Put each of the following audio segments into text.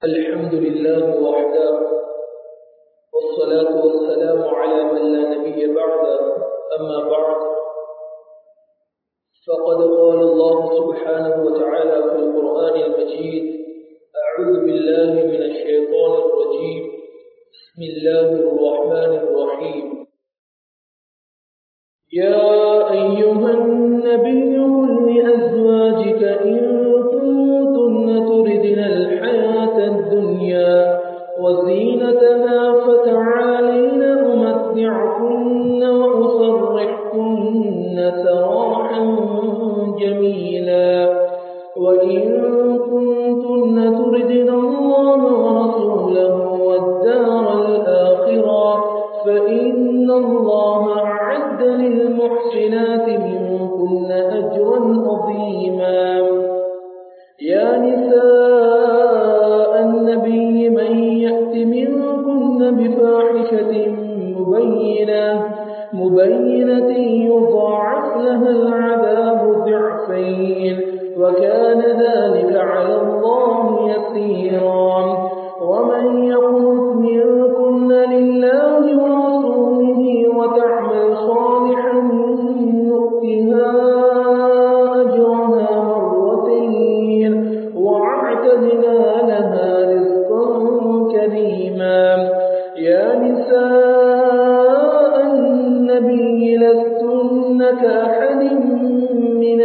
الحمد لله وحده والصلاة والسلام على من لا نبي بعده أما بعد فقد قال الله سبحانه وتعالى في القرآن المجيد أعوذ بالله من الشيطان الرجيم بسم الله الرحمن الرحيم يا أيها النبي قل لأزواجك إن كنتن تردن الحياة الدنيا وزينتها فتعالين أمتعكن وأسرحكن سراحا جميلا وإن كنتن تردن الله ورسوله والدار الآخرة فإن الله أعد للمحسنات منكن أجرا عظيما يا نساء النبي من يأت منكن بفاحشة مبينة مبينة يضاعف لها العذاب ضعفين وكان ذلك على الله يسيرا ومن يقنط منكن لله ورسوله وتعمل صالحا نؤتها أجرها مرتين وأعتدنا لها رزقا كريما يا نساء النبي لستن كأحد من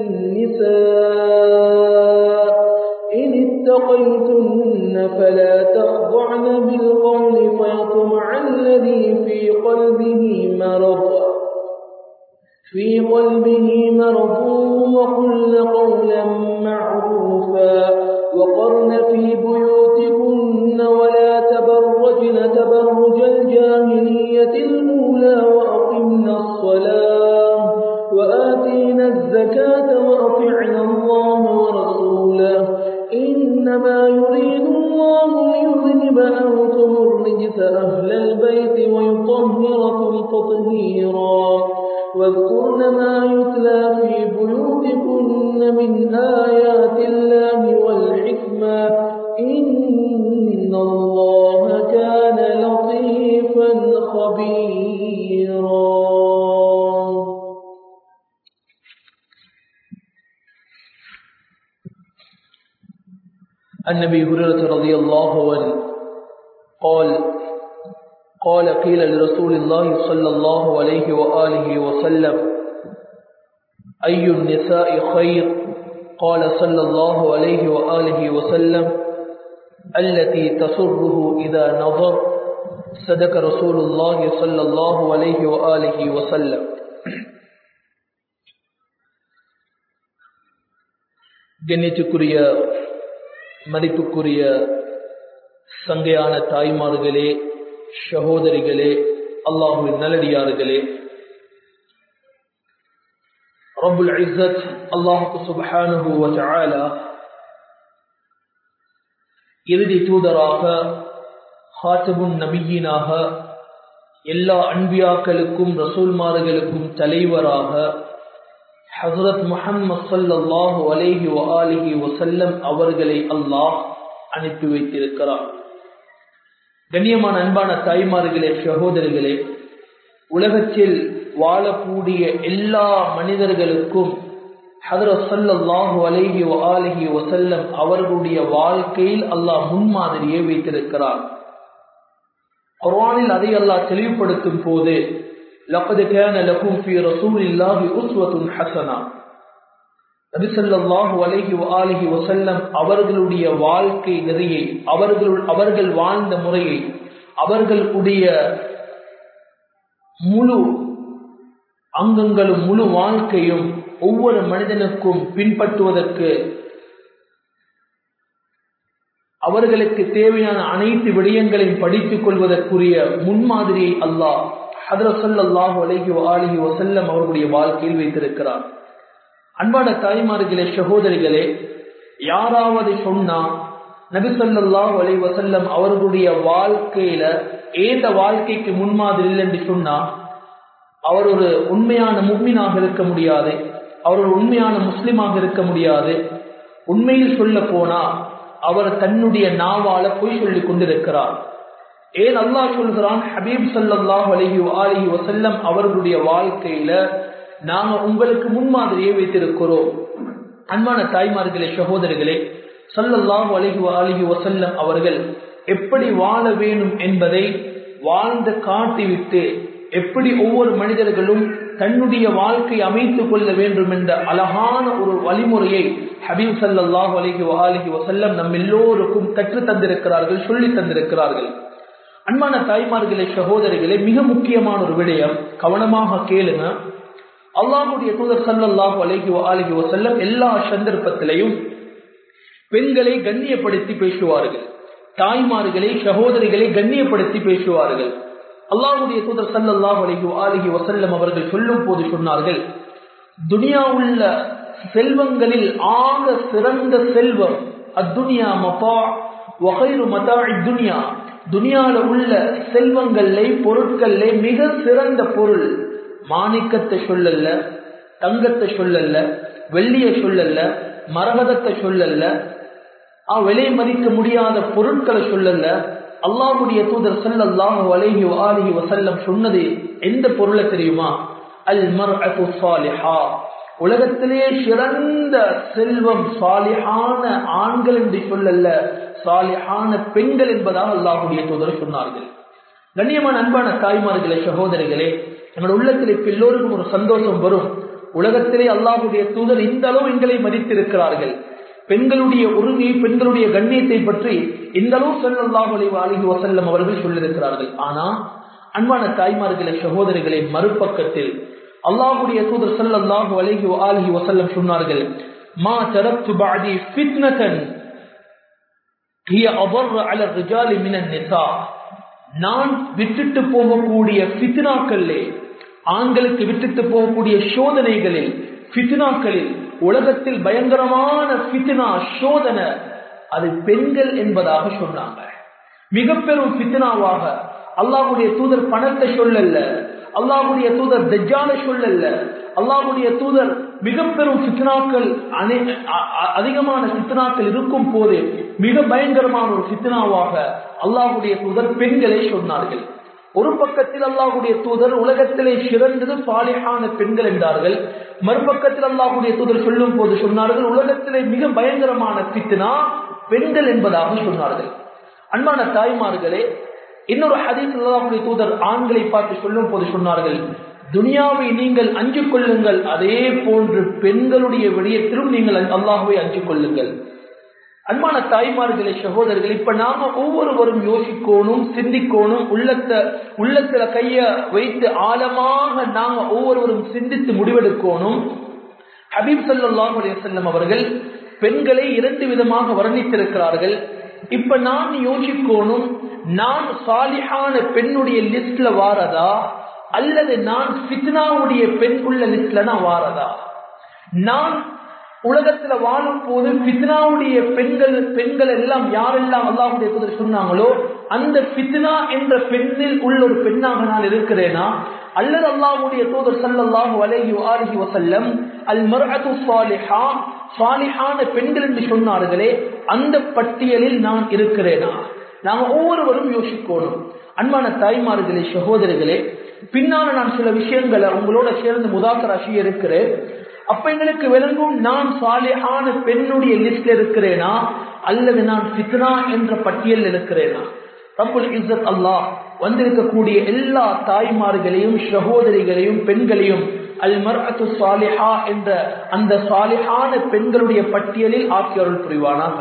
النساء إن اتقيتن فلا تخضعن بالقول فيطمع الذي في قلبه مرض في قلبه مرض وقلن قولا معروفا وقرن في بيوتكن ولا تبرجن تبرج الجاهلية الأولى وأقمنا الصلاة وآتينا الزكاة وأطعنا الله ورسوله إنما يريد الله ليذهب عنكم الرجس أهل البيت ويطهركم تطهيرا واذكرن ما يتلى في بيوتكن من آيات الله والحكمة إن الله كان لطيفا خبيرا النبي هريرة رضي الله عنه قال قال قيل لرسول الله صلى الله عليه وآله وسلم أي النساء خير قال صلى الله عليه وآله وسلم التي تسره إذا نظر صدق رسول الله صلى الله عليه وآله وسلم கண்ணியத்துக்குரிய மதிப்புக்குரிய சங்கையான தாய்மார்களே சகோதரிகளே அல்லாஹுவின் நல்லடியார்களே ரபுல் இஸ்ஸத் அல்லாஹுக்கு சுபஹானுஹு வ தஆலா இறுதி தூதராக ஹாத்தபுன் நபியினாக எல்லா அன்பியாக்களுக்கும் ரசூல்மார்களுக்கும் தலைவராக ஹசரத் முஹம்மது சல்லாஹூ அலேஹி வஆலிஹி வசல்லம் அவர்களை அல்லாஹ் அனுப்பி வைத்திருக்கிறார் கண்ணியமான அன்பான தாய்மார்களே சகோதரிகளே உலகத்தில் வாழக்கூடிய எல்லா மனிதர்களுக்கும் ஹதரத் சல்லாஹு அலேஹி வஆலிஹி வசல்லம் அவர்களுடைய வாழ்க்கையில் அல்லாஹ் முன்மாதிரியை வைத்திருக்கிறார் குர்ஆனில் அதை அல்லாஹ் தெளிவுபடுத்தும் போது لقد كان لكم في رسول الله أسوة حسنة நபி ஸல்லல்லாஹு அலைஹி வஆலிஹி வஸல்லம் அவர்களுடைய வாழ்க்கை நெறியை அவர்கள் அவர்கள் வாழ்ந்த முறையை அவர்களுடைய முழு அங்கங்களும் முழு வாழ்க்கையும் ஒவ்வொரு மனிதனுக்கும் பின்பற்றுவதற்கு அவர்களுக்கு தேவையான அனைத்து விடயங்களையும் படித்துக் கொள்வதற்குரிய முன்மாதிரியை அல்லாஹ் ஹதரசல்லாஹு அலைஹி ஆலிஹி வசல்லம் அவர்களுடைய வாழ்க்கையில் வைத்திருக்கிறார் அன்பான தாய்மார்களே சகோதரிகளே யாராவது சொன்னா நபிசல்லாஹு அலை வசல்லம் அவர்களுடைய வாழ்க்கையில ஏந்த வாழ்க்கைக்கு முன்மாதிரி இல்லை என்று சொன்னா அவர் ஒரு உண்மையான முக்மீனாக இருக்க முடியாது அவர் ஒரு உண்மையான முஸ்லிமாக இருக்க முடியாது உண்மையில் சொல்ல போனா அவர் தன்னுடைய நாவால பொய் சொல்லிக் கொண்டிருக்கிறார் ஏன் அல்லாஹ் சொல்கிறான் ஹபீப் சல்லாஹ் அலஹி அலஹி வசல்லம் அவர்களுடைய வாழ்க்கையில நாங்க உங்களுக்கு முன்மாதிரியை வைத்திருக்கிறோம் அன்பான தாய்மார்களே சகோதரர்களே சல்லல்லாஹு அலஹி அலஹி வசல்லம் அவர்கள் எப்படி வாழ வேணும் என்பதை வாழ்ந்து காட்டிவிட்டு எப்படி ஒவ்வொரு மனிதர்களும் தன்னுடைய வாழ்க்கை அமைத்துக் கொள்ள வேண்டும் என்ற அழகான ஒரு வழிமுறையை ஹபீப் சல்லாஹூ அலஹி அலஹி வசல்லம் நம் எல்லோருக்கும் கற்று தந்திருக்கிறார்கள் சொல்லி தந்திருக்கிறார்கள் அன்பான தாய்மார்களே சகோதரிகளே மிக முக்கியமான ஒரு விடயம் கவனமாக கேளுங்க அல்லாஹுடைய தூதர் சல்லாஹூ அலஹி அலஹி வசல்லம் எல்லா சந்தர்ப்பத்திலையும் பெண்களை கண்ணியப்படுத்தி பேசுவார்கள் தாய்மார்களை சகோதரிகளை கண்ணியப்படுத்தி பேசுவார்கள் அல்லாஹுடைய தூதர் சல்லாஹ் அலஹி அலஹி வசல்லம் அவர்கள் சொல்லும் போது சொன்னார்கள் துனியா உள்ள செல்வங்களில் ஆக சிறந்த செல்வம் அத்துனியா மபா வகைரு மதா துனியா துனியால உள்ள செல்வங்கள்ல பொருட்கள்ல மிக சிறந்த பொருள் மாணிக்கத்தை சொல்லல்ல தங்கத்தை சொல்லல்ல வெள்ளிய சொல்லல்ல மரகதத்தை சொல்லல்ல விலை மதிக்க முடியாத பொருட்களை சொல்லல்ல அல்லாஹுடைய தூதர் சல்லாஹு அலைஹி ஆலிஹி வசல்லம் சொன்னது எந்த பொருளை தெரியுமா அல் மர் சாலிஹா உலகத்திலே சிறந்த செல்வம் சாலிஹான ஆண்கள் என்று சொல்லல்ல சாலிஹான பெண்கள் என்பதாக அல்லாஹுடைய தூதர் சொன்னார்கள் கண்ணியமான அன்பான தாய்மார்களே சகோதரிகளே எங்கள் உள்ளத்தில் இப்ப எல்லோருக்கும் ஒரு சந்தோஷம் வரும் உலகத்திலே அல்லாஹுடைய தூதர் இந்த அளவு எங்களை மதித்திருக்கிறார்கள் பெண்களுடைய உரிமை பெண்களுடைய கண்ணியத்தை பற்றி இந்த அளவு செல்லாஹு அலிஹி வசல்லம் அவர்கள் சொல்லியிருக்கிறார்கள் ஆனா அன்பான தாய்மார்களே சகோதரிகளை மறுபக்கத்தில் அல்லாஹுடைய தூதர் சல்லாஹு அலிஹி அலிஹி வசல்லம் சொன்னார்கள் மா தரத்து பாதி ஃபித்னதன் ஹிய அபர் அல ரிஜாலி மினன் நிசா நான் விட்டுட்டு போகக்கூடிய ஃபித்னாக்களே ஆண்களுக்கு விட்டுட்டு போகக்கூடிய சோதனைகளில் ஃபித்னாக்களில் உலகத்தில் பயங்கரமான ஃபித்னா சோதனை அது பெண்கள் என்பதாக சொன்னாங்க மிக பெரும் ஃபித்னாவாக அல்லாஹுடைய தூதர் பணத்தை சொல்லல அல்லாஹுடைய தூதர் தஜ்ஜால சொல்லல அல்லாஹுடைய தூதர் மிக பெரும் சித்தனாக்கள் அதிகமான சித்தனாக்கள் இருக்கும் போது மிக பயங்கரமான ஒரு சித்தனாவாக அல்லாஹுடைய தூதர் பெண்களை சொன்னார்கள் ஒரு பக்கத்தில் அல்லாஹுடைய தூதர் உலகத்திலே சிறந்தது சாலிஹான பெண்கள் என்றார்கள் மறுபக்கத்தில் அல்லாஹுடைய தூதர் சொல்லும் போது சொன்னார்கள் உலகத்திலே மிக பயங்கரமான பித்னா பெண்கள் என்பதாக சொன்னார்கள் அன்பான தாய்மார்களே இன்னொரு ஹதீஸ் அல்லாஹுடைய தூதர் ஆண்களை பார்த்து சொல்லும் போது சொன்னார்கள் துனியாவை நீங்கள் அஞ்சு கொள்ளுங்கள் அதே போன்று பெண்களுடைய விடயத்திலும் நீங்கள் அல்லாஹுவை அஞ்சு கொள்ளுங்கள் அன்பான தாய்மார்களே சகோதரர்கள் இப்ப நாம ஒவ்வொருவரும் யோசிக்கணும் சிந்திக்கணும் உள்ளத்தை உள்ளத்துல கைய வைத்து ஆழமாக நாங்க ஒவ்வொருவரும் சிந்தித்து முடிவெடுக்கணும் ஹபீப் சல்லாஹ் அலிசல்லம் அவர்கள் பெண்களை இரண்டு விதமாக வர்ணித்திருக்கிறார்கள் இப்ப நான் யோசிக்கணும் நான் சாலிஹான பெண்ணுடைய லிஸ்ட்ல வாரதா அல்லது நான் ஃபித்னாவுடைய பெண் உள்ள லிஸ்ட்ல நான் வாரதா நான் உலகத்துல வாழும் போது ஃபித்னாவுடைய பெண்கள் பெண்கள் எல்லாம் யாரெல்லாம் அல்லாஹுடைய தூதர் சொன்னாங்களோ அந்த ஃபித்னா என்ற பெண்ணில் உள்ள ஒரு பெண்ணாக நான் இருக்கிறேனா அல்லது அல்லாஹுடைய தூதர் சல்லல்லாஹு அலைஹி ஆலிஹி வசல்லம் அல் மர்அத்து சாலிஹா சாலிஹான பெண்கள் என்று சொன்னார்களே அந்த பட்டியலில் நான் இருக்கிறேனா நாங்க ஒவ்வொருவரும் யோசிக்கணும் அன்பான தாய்மார்களே சகோதரிகளே பின்னால நான் சில விஷயங்களை உங்களோட சேர்ந்து முதாக்கர் செய்ய இருக்கிறேன் அப்ப எங்களுக்கு விளங்கும் நான் சாலிஹான பெண்ணுடைய லிஸ்ட்ல இருக்கிறேனா அல்லது நான் ஃபித்னா என்ற பட்டியல் இருக்கிறேனா ரப்புல் இஸ்ஸத் அல்லாஹ் வந்திருக்கக்கூடிய எல்லா தாய்மார்களையும் சகோதரிகளையும் பெண்களையும் அல் மர்அத்து சாலிஹா என்ற அந்த சாலிஹான பெண்களுடைய பட்டியலில் ஆக்கியருள் புரிவானாக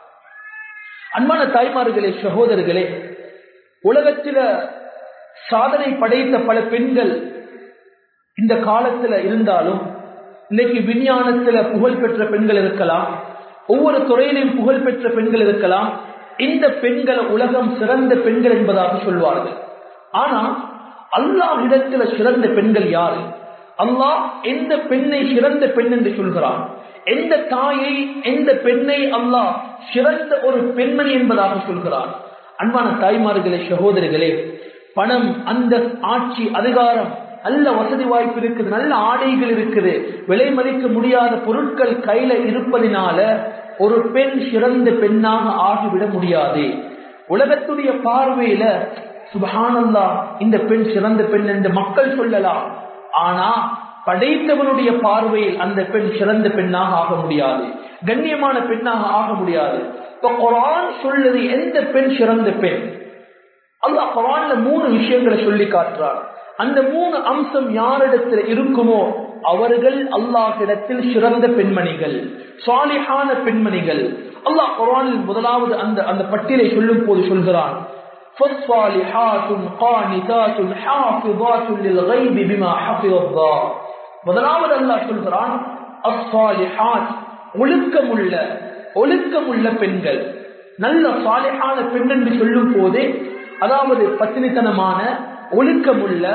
அன்பான தாய்மார்களே சகோதரர்களே உலகத்தில சாதனை படைத்த பல பெண்கள் இந்த காலத்துல இருந்தாலும் இன்னைக்கு விஞ்ஞானத்துல புகழ் பெற்ற பெண்கள் இருக்கலாம் ஒவ்வொரு துறையிலும் புகழ் பெற்ற பெண்கள் இருக்கலாம் இந்த பெண்கள் உலகம் சிறந்த பெண்கள் என்பதாக சொல்வார்கள் ஆனா அல்லாஹ் இடத்துல சிறந்த பெண்கள் யாரு அல்லாஹ் எந்த பெண்ணை சிறந்த பெண் என்று சொல்கிறான் எந்த தாயை எந்த பெண்ணை அல்லாஹ் சிறந்த ஒரு பெண்மணி என்பதாக சொல்கிறான் அன்பான தாய்மார்களே சகோதரிகளே பணம் அந்த ஆட்சி அதிகாரம் நல்ல வசதி வாய்ப்பு இருக்குது நல்ல ஆடைகள் இருக்குது விலை மதிக்க முடியாத பொருட்கள் கையில இருப்பதினால ஒரு பெண் சிறந்த பெண்ணாக ஆகிவிட முடியாது உலகத்துடைய பார்வையில சுபஹானல்லா இந்த பெண் சிறந்த பெண் என்று மக்கள் சொல்லலாம் ஆனா படைத்தவனுடைய பார்வையில் அந்த பெண் சிறந்த பெண்ணாக ஆக முடியாது கண்ணியமான பெண்ணாக ஆக முடியாது இப்ப குரான் சொல்லுது எந்த பெண் சிறந்த பெண் அல்லாஹ் குரான்ல மூணு விஷயங்களை சொல்லி காட்டுறார் அந்த மூணு அம்சம் யாரிடத்தில் இருக்குமோ அவர்கள் அல்லாஹிடத்தில் சிறந்த பெண்மணிகள் சாலிஹான பெண்மணிகள் அல்லாஹ் குரானில் முதலாவது அந்த அந்த பட்டியலை சொல்லும் போது சொல்கிறான் فالصالحات قانتات حافظات للغيب بما حفظ الله முதலாவது அல்லாஹ் சொல்கிறான் அஸ்ஸாலிஹாத் ஒழுக்கமுள்ள ஒழுக்கமுள்ள பெண்கள் நல்ல சாலிஹான பெண் என்று சொல்லும் போதே அதாவது பத்தினித்தனமான ஒழுக்கமுள்ள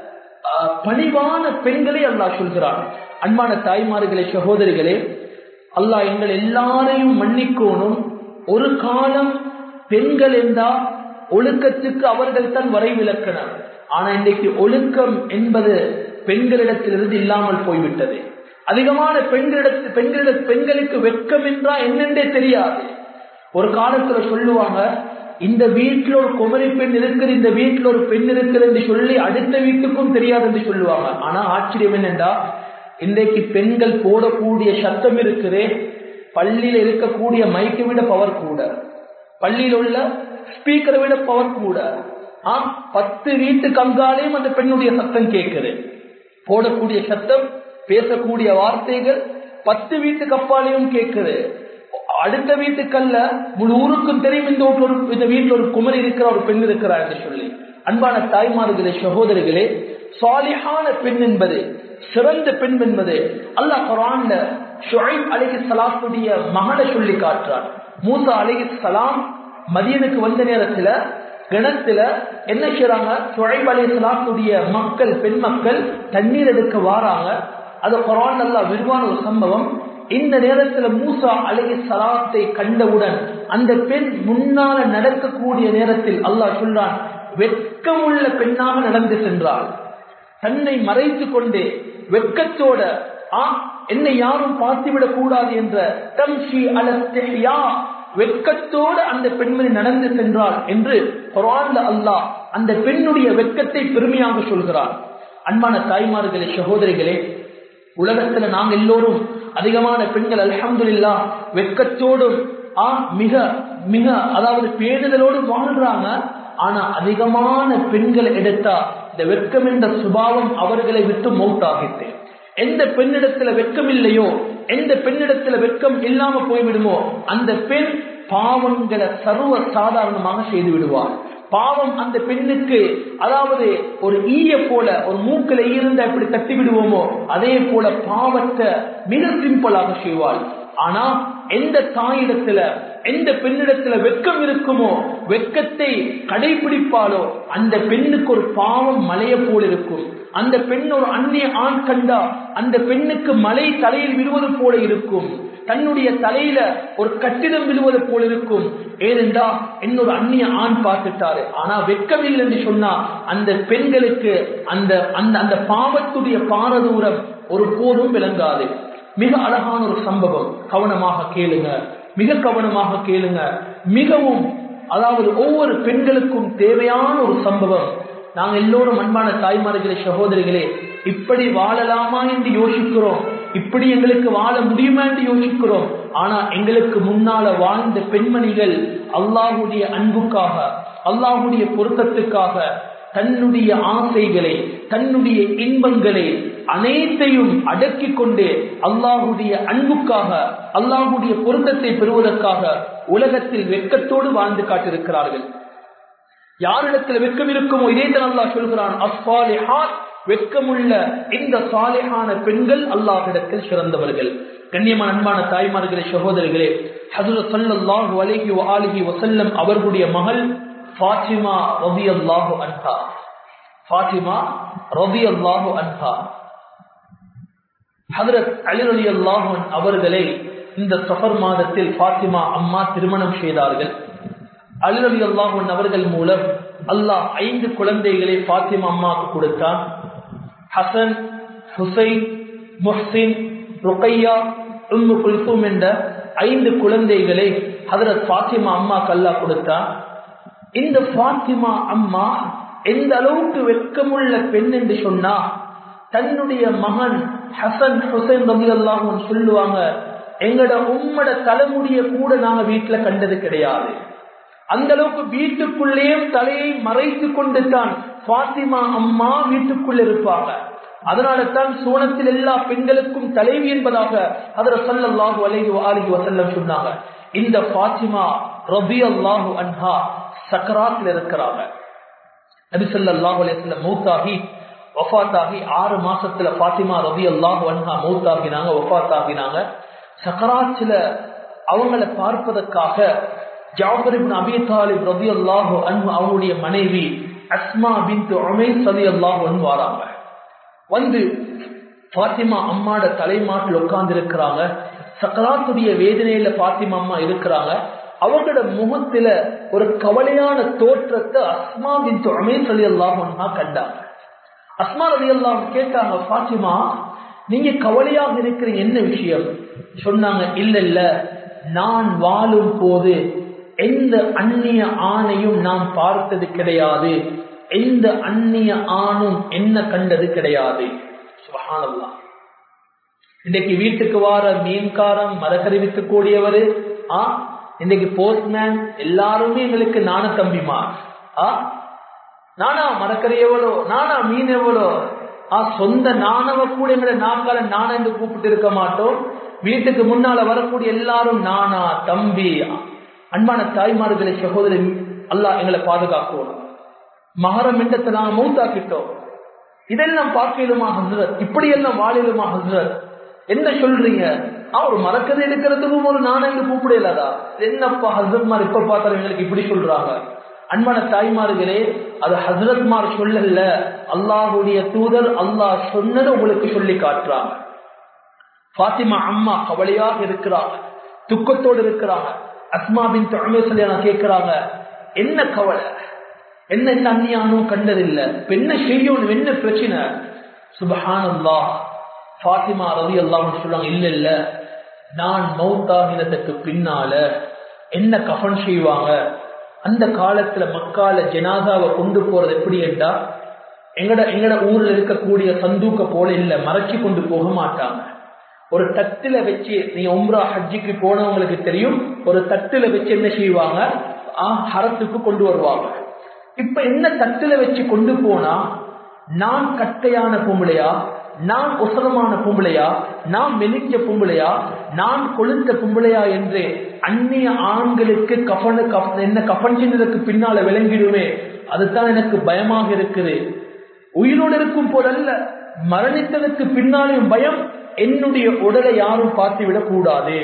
பணிவான பெண்களை அல்லாஹ் சொல்கிறான் அன்பான தாய்மார்களே சகோதரிகளே அல்லாஹ் எங்கள் எல்லாரையும் மன்னிக்கோணும் ஒரு காலம் பெண்கள் என்றா ஒழுக்கத்துக்கு அவர்கள் தான் வரைவிலக்கணம் ஆனா இன்றைக்கு ஒழுக்கம் என்பது பெண்களிடத்திலிருந்து இல்லாமல் போய்விட்டது அதிகமான பெண்களிடத்து பெண்களிட பெண்களுக்கு வெட்கம் என்றா என்னென்றே தெரியாது ஒரு காலத்துல சொல்லுவாங்க இந்த வீட்டுல ஒரு குமரி பெண் இருக்குது இந்த வீட்டுல ஒரு பெண் இருக்குது என்று சொல்லி அடுத்த வீட்டுக்கும் தெரியாது என்று சொல்லுவாங்க ஆனா ஆச்சரியம் என்னென்றா இன்றைக்கு பெண்கள் போடக்கூடிய சத்தம் இருக்குதே பள்ளியில இருக்கக்கூடிய மைக்கை விட பவர் கூட பள்ளியில் உள்ள ஸ்பீக்கரை விட பவர் கூட ஆ பத்து வீட்டு கங்காலையும் அந்த பெண்ணுடைய சத்தம் கேட்குது போடக்கூடிய சத்தம் பேசக்கூடிய வார்த்தைகள் பத்து வீட்டு கப்பாலையும் கேட்குது அடுத்த வீட்டுக்கல்ல முழு ஊருக்கும் தெரியும் இந்த வீட்டுல ஒரு இந்த வீட்டுல ஒரு குமரி இருக்கிற ஒரு பெண் இருக்கிறார் என்று சொல்லி அன்பான தாய்மார்களே சகோதரர்களே சாலிஹான பெண் என்பது சிறந்த பெண் என்பது அல்லாஹ் குரான்ல ஷுஐப் அலிஹி சலாத்துடைய மகனை சொல்லி காட்டுறார் மூசா அலிஹி சலாம் மதியனுக்கு வந்த நேரத்துல கிணத்துல என்ன செய்யறாங்க ஷுஐப் அலி சலாத்துடைய மக்கள் பெண் மக்கள் தண்ணீர் எடுக்க வாராங்க அது குரான் நல்லா விரிவான ஒரு சம்பவம் இந்த நேரத்துல மூசா அழகி சலாத்தை கண்டவுடன் அந்த பெண் முன்னால நடக்கக்கூடிய நேரத்தில் அல்லாஹ் சொல்றான் வெட்கமுள்ள பெண்ணாக நடந்து சென்றாள் தன்னை மறைத்து கொண்டே வெட்கத்தோட ஆ என்னை யாரும் பார்த்துவிடக் கூடாது என்ற தம்ஷி அலஸ்தியா வெட்கத்தோடு அந்த பெண்மணி நடந்து சென்றாள் என்று குரான்ல அல்லாஹ் அந்த பெண்ணுடைய வெட்கத்தை பெருமையாக சொல்கிறார் அன்பான தாய்மார்களே சகோதரிகளே உலகத்துல நாங்க எல்லோரும் அதிகமான பெண்கள் அலமதுல்லா வெட்கத்தோடும் ஆ மிக மிக அதாவது பேணுதலோடும் வாழ்றாங்க ஆனா அதிகமான பெண்கள் எடுத்தா இந்த வெட்கம் என்ற சுபாவம் அவர்களை விட்டு மௌத்தாகிட்டு எந்த பெண்ணிடத்துல வெட்கம் இல்லையோ எந்த பெண்ணிடத்துல வெட்கம் இல்லாம போய்விடுமோ அந்த பெண் பாவங்களை சர்வ சாதாரணமாக செய்து விடுவார் பாவம் அந்த பெண்ணுக்கு அதாவது ஒரு ஈய போல ஒரு மூக்கில இருந்த எப்படி தட்டி விடுவோமோ அதே போல பாவத்தை மிக சிம்பிளாக செய்வாள் ஆனா எந்த தாயிடத்துல எந்த பெண்ணிடத்துல வெட்கம் இருக்குமோ வெட்கத்தை கடைபிடிப்பாலோ அந்த பெண்ணுக்கு ஒரு பாவம் மலைய போல் இருக்கும் அந்த பெண் ஒரு அந்நிய ஆண் கண்டா அந்த பெண்ணுக்கு மலை தலையில் விடுவது போல இருக்கும் தன்னுடைய தலையில ஒரு கட்டிடம் விழுவது போல இருக்கும் ஏனென்றா என்னொரு அந்நிய ஆண் பார்த்துட்டாரு ஆனா வெட்கமில்லை என்று சொன்னா அந்த பெண்களுக்கு அந்த அந்த அந்த பாவத்துடைய பாரதூரம் ஒரு போதும் விளங்காது மிக அழகான ஒரு சம்பவம் கவனமாக கேளுங்க மிக கவனமாக கேளுங்க மிகவும் அதாவது ஒவ்வொரு பெண்களுக்கும் தேவையான ஒரு சம்பவம் நாங்கள் எல்லோரும் அன்பான தாய்மார்களே சகோதரிகளே இப்படி வாழலாமா என்று யோசிக்கிறோம் இப்படி எங்களுக்கு வாழ முடியுமா என்று யோசிக்கிறோம் ஆனா எங்களுக்கு முன்னால வாழ்ந்த பெண்மணிகள் அல்லாஹுடைய அன்புக்காக அல்லாஹுடைய பொருத்தத்துக்காக தன்னுடைய ஆசைகளை தன்னுடைய இன்பங்களை அனைத்தையும் அடக்கி கொண்டு அல்லாஹுடைய அன்புக்காக அல்லாஹுடைய பொருத்தத்தை பெறுவதற்காக உலகத்தில் வெட்கத்தோடு வாழ்ந்து காட்டிருக்கிறார்கள் யாரிடத்தில் வெட்கம் இருக்குமோ இதே தான் அல்லாஹ் சொல்கிறான் அஸ்வாலிஹாத் வெட்கமுள்ள இந்த சாலிஹான பெண்கள் அல்லாஹிடத்தில் சிறந்தவர்கள் கண்ணியமான அன்பான தாய்மார்களே சகோதரிகளே ஹசரத் சல்லல்லாஹு அலைஹி வஆலிஹி வஸல்லம் அவர்களுடைய மகள் ஃபாத்திமா ரலியல்லாஹு அன்ஹா ஃபாத்திமா ரலியல்லாஹு அன்ஹா ஹதரத் அலி ரலியல்லாஹு அவர்களை இந்த சஃபர் மாதத்தில் ஃபாத்திமா அம்மா திருமணம் செய்தார்கள் அலி ரலியல்லாஹு அவர்கள் மூலம் அல்லாஹ் ஐந்து குழந்தைகளை ஃபாத்திமா அம்மாவுக்கு கொடுத்தான் ஹசன் ஹுசைன் முஹ்சின் ருக்கையா உம்மு குல்சூம் என்ற ஐந்து குழந்தைகளை ஹதரத் பாத்திமா அம்மா கல்லா கொடுத்தா இந்த பாத்திமா அம்மா எந்த அளவுக்கு வெட்கமுள்ள பெண் என்று சொன்னா தன்னுடைய மகன் ஹசன் ஹுசைன் ரபி அல்லாஹும் சொல்லுவாங்க எங்கட உம்மட தலைமுடிய கூட நாங்க வீட்டுல கண்டது கிடையாது அந்த அளவுக்கு வீட்டுக்குள்ளேயும் தலையை மறைத்து கொண்டு தான் பாத்திமா அம்மா வீட்டுக்குள்ள இருப்பாங்க அதனால தான் சோனத்தில் எல்லா பெண்களுக்கும் தலைவி என்பதாக அதில் சல்லல்லாஹு அலைஹி அலிஹி வசல்லம் சொன்னாங்க இந்த பாத்திமா ரபி அல்லாஹு அன்ஹா சக்கராத்தில் இருக்கிறாங்க நபி ஸல்லல்லாஹு அலைஹி வஸல்லம் மௌத்தாகி வஃபாத்தாகி ஆறு மாசத்துல பாத்திமா ரபி அல்லாஹு அன்ஹா மௌத்தாகினாங்க வஃபாத்தாகினாங்க சக்கராத்துல அவங்கள பார்ப்பதற்காக ஜாபர் இப்னு அபி தாலிப் ரபி அல்லாஹு அன்ஹு அவங்களுடைய மனைவி அஸ்மா பின் உமைஸ் ரலி அல்லாஹு அன்ஹு வராங்க வந்து பாத்திமா அம்மாட தலைமாட்டில் உட்கார்ந்து இருக்கிறாங்க சக்கராத்துடைய வேதனையில பாத்திமா அம்மா இருக்கிறாங்க அவங்களோட முகத்துல ஒரு கவலையான தோற்றத்தை அஸ்மா பின் அமீர் அலி அல்லாஹா கண்டாங்க அஸ்மா அலி அல்லாஹ் கேட்டாங்க பாத்திமா நீங்க கவலையாக இருக்கிற என்ன விஷயம் சொன்னாங்க இல்ல இல்ல நான் வாழும் போது எந்த அந்நிய ஆணையும் நான் பார்த்தது கிடையாது எந்த அந்நிய ஆணும் என்ன கண்டது கிடையாது சுபஹானல்லா இன்னைக்கு வீட்டுக்கு வார மீன்காரம் மரக்கறி விற்கக்கூடியவரு ஆ இன்னைக்கு போஸ்ட்மேன் எல்லாருமே எங்களுக்கு நான தம்பிமா ஆ நானா மரக்கறி எவ்வளோ நானா மீன் எவ்வளோ ஆ சொந்த நாணவ கூட எங்களை நாக்கால நானா என்று கூப்பிட்டு இருக்க மாட்டோம் வீட்டுக்கு முன்னால வரக்கூடிய எல்லாரும் நானா தம்பி அன்பான தாய்மார்களை சகோதரி அல்லாஹ் எங்களை பாதுகாக்கணும் மகரம் என்றத்தை நாங்க மௌத்தாக்கிட்டோம் இதெல்லாம் பார்க்கலுமா ஹசரத் இப்படி எல்லாம் வாழிலுமா ஹசரத் என்ன சொல்றீங்க அவர் மறக்கதை இருக்கிறதுக்கும் ஒரு நாணயம் கூப்பிடலாதா என்னப்பா ஹசரத்மார் இப்ப பார்த்தாலும் எங்களுக்கு இப்படி சொல்றாங்க அன்பான தாய்மார்களே அது ஹசரத்மார் சொல்லல அல்லாஹுடைய தூதர் அல்லாஹ் சொன்னதை உங்களுக்கு சொல்லி காட்டுறாங்க பாத்திமா அம்மா கவலையாக இருக்கிறாங்க துக்கத்தோடு இருக்கிறாங்க அஸ்மா பின் தொழில் கேட்கிறாங்க என்ன கவலை என்ன என்ன அந்நியானும் கண்டதில்லை என்ன செய்யணும் என்ன பிரச்சனை சுபஹானல்லா ஃபாத்திமா ரவி அல்லாஹ் சொல்றாங்க இல்ல இல்ல நான் மௌத்தாகினத்துக்கு பின்னால என்ன கஃபன் செய்வாங்க அந்த காலத்துல மக்கால ஜனாதாவை கொண்டு போறது எப்படி என்றா எங்கட எங்கட ஊர்ல இருக்கக்கூடிய சந்தூக்க போல இல்ல மறைச்சு கொண்டு போக மாட்டாங்க ஒரு தட்டுல வச்சு நீங்க உம்ரா ஹஜ்ஜிக்கு போனவங்களுக்கு தெரியும் ஒரு தட்டுல வச்சு என்ன செய்வாங்க ஹரத்துக்கு கொண்டு வருவாங்க இப்ப என்ன தட்டுல வச்சு கொண்டு போனா நான் கட்டையான பொம்பளையா நான் உசரமான பொம்பளையா நான் மெலிஞ்ச பொம்பளையா நான் கொழுந்த பொம்பளையா என்று அந்நிய ஆண்களுக்கு கஃபனு என்ன கஃபன் சின்னதுக்கு பின்னால விளங்கிடுமே அதுதான் எனக்கு பயமாக இருக்குது உயிரோடு இருக்கும் போதல்ல மரணித்ததுக்கு பின்னாலும் பயம் என்னுடைய உடலை யாரும் பார்த்து விடக் கூடாது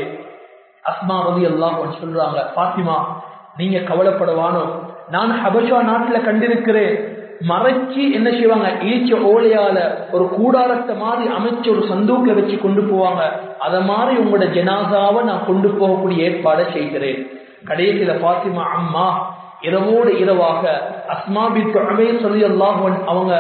அஸ்மா ரவி எல்லாம் சொல்றாங்க பாத்திமா நீங்க கவலைப்படவானோ நான் ஹபஷா நாட்டுல கண்டிருக்கிறேன் மறைச்சி என்ன செய்வாங்க ஈச்ச ஓலையால ஒரு கூடாரத்தை மாதிரி அமைச்சு ஒரு சந்தூக்கில் வச்சு கொண்டு போவாங்க அத மாதிரி உங்களோட ஜனாசாவை நான் கொண்டு போகக்கூடிய ஏற்பாடை செய்கிறேன் கடைசியில பாத்திமா அம்மா இரவோடு இரவாக அஸ்மாபித்து அமே சொல்லி அல்லாஹன் அவங்க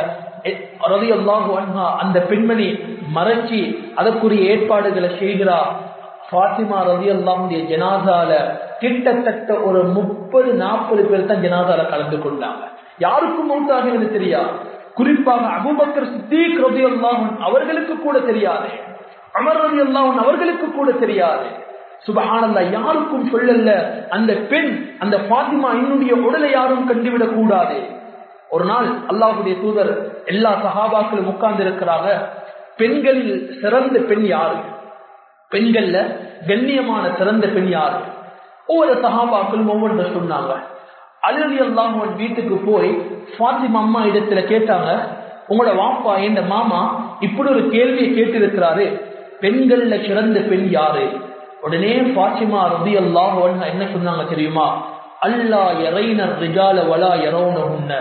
ரவி அல்லாஹு அந்த பெண்மணி மறைச்சி அதற்குரிய ஏற்பாடுகளை செய்கிறா பாத்திமா ரவி அல்லாஹுடைய ஜனாசால கிட்டத்தட்ட ஒரு முப்பது நாற்பது பேர் தான் ஜனாதால கலந்து கொண்டாங்க யாருக்கும் மௌத்தாகிறது தெரியாது குறிப்பாக அபுபக்கர் சித்தீக் ரவி அல்லாஹன் அவர்களுக்கு கூட தெரியாது அமர் ரவி அல்லாஹன் அவர்களுக்கு கூட தெரியாது சுபஹானல்லா யாருக்கும் சொல்லல அந்த பெண் அந்த பாத்திமா என்னுடைய உடலை யாரும் கண்டுவிடக் கூடாது ஒரு நாள் அல்லாஹுடைய தூதர் எல்லா சகாபாக்களும் உட்கார்ந்து இருக்கிறாங்க பெண்களில் சிறந்த பெண் யாரு பெண்கள்ல கண்ணியமான சிறந்த பெண் யாரு ஒவ்வொரு சகாபாக்களும் ஒவ்வொன்று சொன்னாங்க அலி அல்லாஹ் வீட்டுக்கு போய் ஃபாத்திமா அம்மா இடத்துல கேட்டாங்க உங்களோட வாப்பா என் மாமா இப்படி ஒரு கேள்வியை கேட்டிருக்கிறாரு பெண்கள்ல சிறந்த பெண் யாரு உடனே பாத்திமா ரபி அல்லாஹ் என்ன சொன்னாங்க தெரியுமா அல்லா எறைனர் ரிஜால வலா எரோன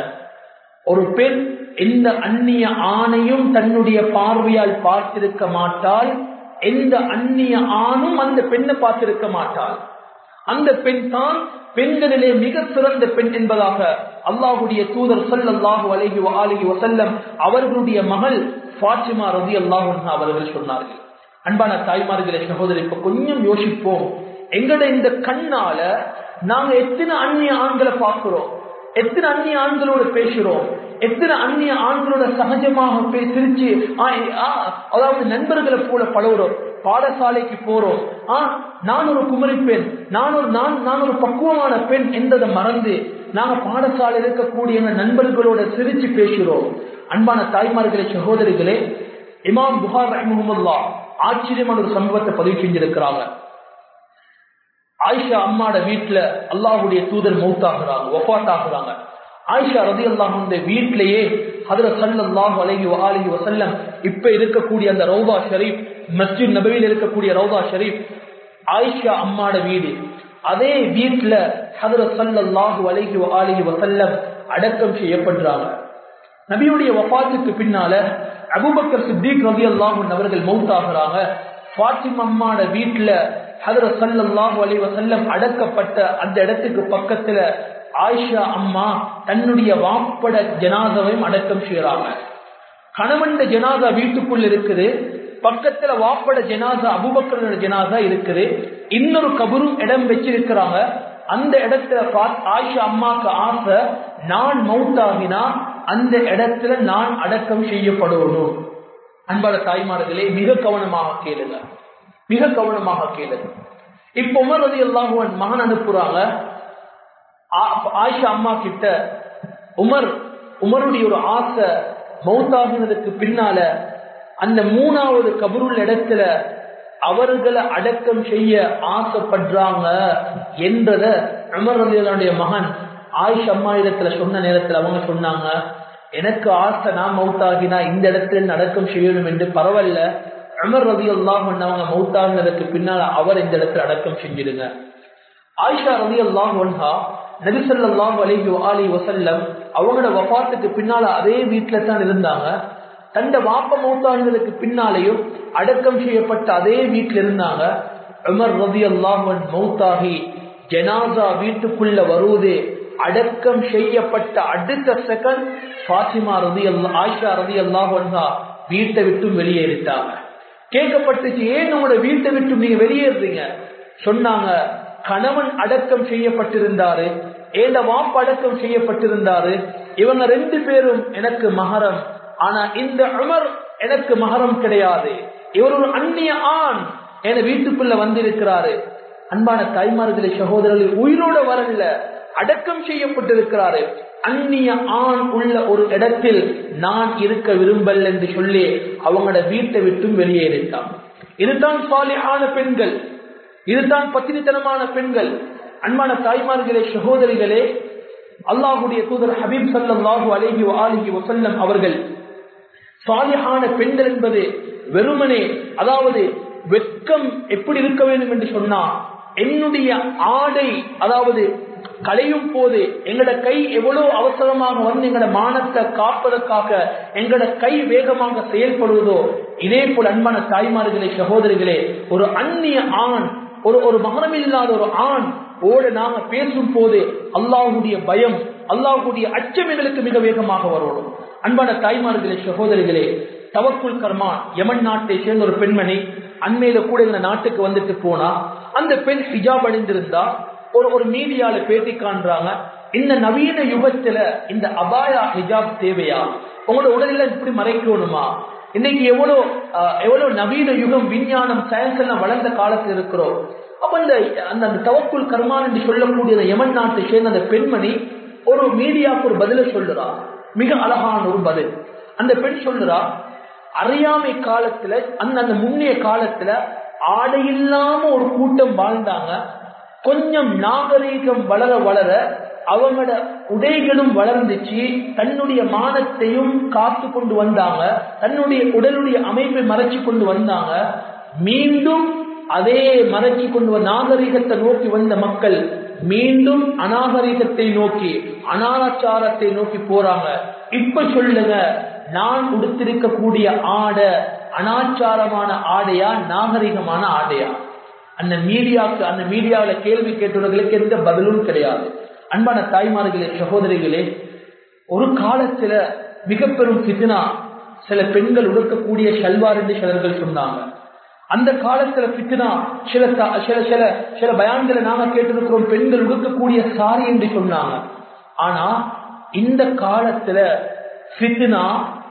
ஒரு பெண் எந்த அந்நிய ஆணையும் தன்னுடைய பார்வையால் பார்த்திருக்க மாட்டால் எந்த அந்நிய ஆணும் அந்த பெண்ணை பார்த்திருக்க மாட்டாள் அந்த பெண் தான் பெண்களிலே மிக சிறந்த பெண் என்பதாக அல்லாஹுடைய தூதர் சல்லாஹு அலஹி அலஹி வசல்லம் அவர்களுடைய மகள் ஃபாத்திமா ரதி அல்லாஹு அவர்கள் சொன்னார்கள் அன்பான தாய்மார்களை சகோதரி இப்ப கொஞ்சம் யோசிப்போம் எங்கட இந்த கண்ணால நாங்க எத்தனை அந்நிய ஆண்களை பார்க்கிறோம் எத்தனை அந்நிய ஆண்களோட பேசுறோம் எத்தனை அந்நிய ஆண்களோட சகஜமாக பே- சிரிச்சு ஆ, ஆ, அதாவது நண்பர்களை போல பழகுறோம் பாடசாலைக்கு போறோம் ஆ நான் ஒரு குமரி பெண் நான் ஒரு நான் நான் ஒரு பக்குவமான பெண் என்பதை மறந்து நாங்க பாடசாலை இருக்கக்கூடிய எங்க நண்பர்களோட சிரிச்சு பேசுறோம் அன்பான தாய்மார்களே சகோதரிகளே இமாம் புகார் ரஹ்மஹுல்லா ஆச்சரியமான ஒரு சம்பவத்தை பதிவு செஞ்சிருக்கிறாங்க ஆயிஷா அம்மாட வீட்டுல அல்லாஹ்வுடைய தூதர் மௌத்தாகிறாங்க ஒஃபாத் ஆகுறாங்க ஆயிஷா ரதி அல்லாஹுடைய வீட்டிலேயே ஹதர சல்லல்லாஹு அலைஹி வஆலிஹி வஸல்லம் இப்ப இருக்கக்கூடிய அந்த ரௌதா ஷரீப் மஸ்ஜித் நபவியில் இருக்கக்கூடிய ரௌதா ஷரீப் ஆயிஷா அம்மாட வீடு அதே வீட்டுல ஹதர சல்லல்லாஹு அலைஹி வஆலிஹி வஸல்லம் அடக்கம் செய்யப்படுறாங்க நபியுடைய வஃபாத்துக்கு பின்னால அபூபக்கர் சித்திக் ரலியல்லாஹு அன்ஹு அவர்கள் மௌத்தாகிறாங்க ஃபாத்திமா அம்மாட வீட்டுல ஹதரத் ஸல்லல்லாஹு அலைஹி வஸல்லம் அடக்கப்பட்ட அந்த இடத்துக்கு பக்கத்துல ஆயிஷா அம்மா தன்னுடைய வாப்பட ஜனாதாவையும் அடக்கம் செய்யறாங்க கணவன் ஜனாதா வீட்டுக்குள்ள இருக்குது பக்கத்துல வாப்பட ஜனாதா அபுபக்கரோட ஜனாதா இருக்குது இன்னொரு கபரும் இடம் வச்சிருக்கிறாங்க அந்த இடத்துல பார்த்து ஆயிஷா அம்மாக்கு ஆசை நான் மவுத்தாகினா அந்த இடத்துல நான் அடக்கம் செய்யப்படுவனும் அன்பான தாய்மார்களே மிக கவனமாக கேளுங்க மிக கவனமாக கேளுங்க இப்ப உமர் ரதி அல்லாஹுவன் மகன் அனுப்புறாங்க ஆ- ஆயிஷா அம்மா கிட்ட உமர் உமருடைய ஒரு ஆசை மௌத்தாகினதுக்கு பின்னால அந்த மூணாவது கபருள் இடத்துல அவர்களை அடக்கம் செய்ய ஆசைப்படுறாங்க என்றத உமர் ரலியல்லாஹுடைய மகன் ஆயிஷா அம்மா இடத்துல சொன்ன நேரத்துல அவங்க சொன்னாங்க எனக்கு ஆசை நான் மௌத்தாகினா இந்த இடத்துல அடக்கம் செய்யணும் என்று பரவாயில்ல உமர் ரவி அல்லாஹ் அவங்க மௌத்தாகினதுக்கு பின்னால அவர் இந்த இடத்துல அடக்கம் செஞ்சிடுங்க ஆயிஷா ரவி அல்லாஹ் ஒன்ஹா நபிசல்லாஹ் அலிஹி அலி வசல்லம் அவங்களோட வபாத்துக்கு பின்னால அதே வீட்டுல தான் இருந்தாங்க தந்த வாப்ப மௌத்தாகினதுக்கு பின்னாலேயும் அடக்கம் செய்யப்பட்ட அதே வீட்டுல இருந்தாங்க உமர் ரவி அல்லாஹன் மௌத்தாகி ஜனாசா வீட்டுக்குள்ள வருவதே அடக்கம் செய்யப்பட்ட அடுத்த செகண்ட் பாத்திமா ரதி அல்லா ஆயிஷா ரதி அல்லாஹா வீட்டை விட்டும் வெளியேறிட்டாங்க கேட்கப்பட்டுச்சு ஏன் உங்களோட வீட்டை விட்டு நீங்க வெளியேறுறீங்க சொன்னாங்க கணவன் அடக்கம் செய்யப்பட்டிருந்தாரு ஏண்ட வாப்பு அடக்கம் செய்யப்பட்டிருந்தாரு இவங்க ரெண்டு பேரும் எனக்கு மகரம் ஆனா இந்த உமர் எனக்கு மகரம் கிடையாது இவர் ஒரு அந்நிய ஆண் என வீட்டுக்குள்ள வந்திருக்கிறாரு அன்பான தாய்மார்களே சகோதரர்கள் உயிரோட வரல அடக்கம் செய்யப்பட்டிருக்கிறாரு அந்நிய ஆண் உள்ள ஒரு இடத்தில் நான் இருக்க விரும்பல் என்று சொல்லி அவங்களோட வீட்டை விட்டும் வெளியேறிட்டான் இதுதான் சாலியான பெண்கள் இதுதான் பத்தினித்தனமான பெண்கள் அன்பான தாய்மார்களே சகோதரிகளே அல்லாஹுடைய தூதர் ஹபீப் சல்லாஹூ அலேஹி ஆலிஹி வசல்லம் அவர்கள் சாலியான பெண்கள் என்பது வெறுமனே அதாவது வெட்கம் எப்படி இருக்க வேண்டும் என்று சொன்னா என்னுடைய ஆடை அதாவது களையும் போது எங்கட கை எவ்வளவு அவசரமாக வந்து எங்கட மானத்தை காப்பதற்காக எங்கட கை வேகமாக செயல்படுவதோ இதே போல் அன்பான தாய்மார்களே சகோதரிகளே ஒரு அந்நிய ஆண் ஒரு ஒரு மகனம் இல்லாத ஒரு ஆண் ஓட நாங்க பேசும் போது அல்லாஹுடைய பயம் அல்லாஹுடைய அச்சம் எங்களுக்கு மிக வேகமாக வரணும் அன்பான தாய்மார்களே சகோதரிகளே தவக்குல் கர்மான் யமன் நாட்டை சேர்ந்த ஒரு பெண்மணி அண்மையில கூட இந்த நாட்டுக்கு வந்துட்டு போனா அந்த பெண் ஹிஜாப் அணிந்திருந்தா ஒரு ஒரு மீடியால பேட்டி காண்றாங்க இந்த நவீன யுகத்துல இந்த அபாயா ஹிஜாப் தேவையா உங்களோட உடலில் இப்படி மறைக்கணுமா இன்னைக்கு எவ்வளவு அஹ், எவ்வளவு நவீன யுகம் விஞ்ஞானம் சயின்ஸ் எல்லாம் வளர்ந்த காலத்துல இருக்கிறோம் அப்ப இந்த அந்த அந்த தவக்குள் கர்மான் என்று சொல்லக்கூடிய அந்த யமன் நாட்டை சேர்ந்த அந்த பெண்மணி ஒரு மீடியாவுக்கு ஒரு பதில சொல்லுறா மிக அழகான ஒரு பதில் அந்த பெண் சொல்லுறா அறியாமை காலத்துல அந்த அந்த முன்னைய காலத்துல ஆடை இல்லாம ஒரு கூட்டம் வாழ்ந்தாங்க கொஞ்சம் நாகரீகம் வளர வளர அவங்களோட உடைகளும் வளர்ந்துச்சு தன்னுடைய மானத்தையும் காத்து கொண்டு வந்தாங்க தன்னுடைய உடலுடைய அமைப்பை மறைச்சு கொண்டு வந்தாங்க மீண்டும் அதே மறைச்சு கொண்டு வந்த நாகரிகத்தை நோக்கி வந்த மக்கள் மீண்டும் அநாகரிகத்தை நோக்கி அனாச்சாரத்தை நோக்கி போறாங்க இப்ப சொல்லுங்க நான் உடுத்திருக்கக்கூடிய ஆடை அனாச்சாரமான ஆடையா நாகரிகமான ஆடையா அந்த மீடியாவுக்கு அந்த மீடியாவில கேள்வி கேட்டவர்களுக்கு எந்த பதிலும் கிடையாது அன்பான தாய்மார்களே சகோதரிகளே ஒரு காலத்துல மிக பெரும் பித்னா சில பெண்கள் உடுக்கக்கூடிய ஷல்வார் என்று சிலர்கள் சொன்னாங்க அந்த காலத்துல பித்னா சில த- சில சில சில பயான்களை நாங்க கேட்டிருக்கிறோம் பெண்கள் உடுக்கக்கூடிய சாரி என்று சொன்னாங்க ஆனா இந்த காலத்துல பித்னா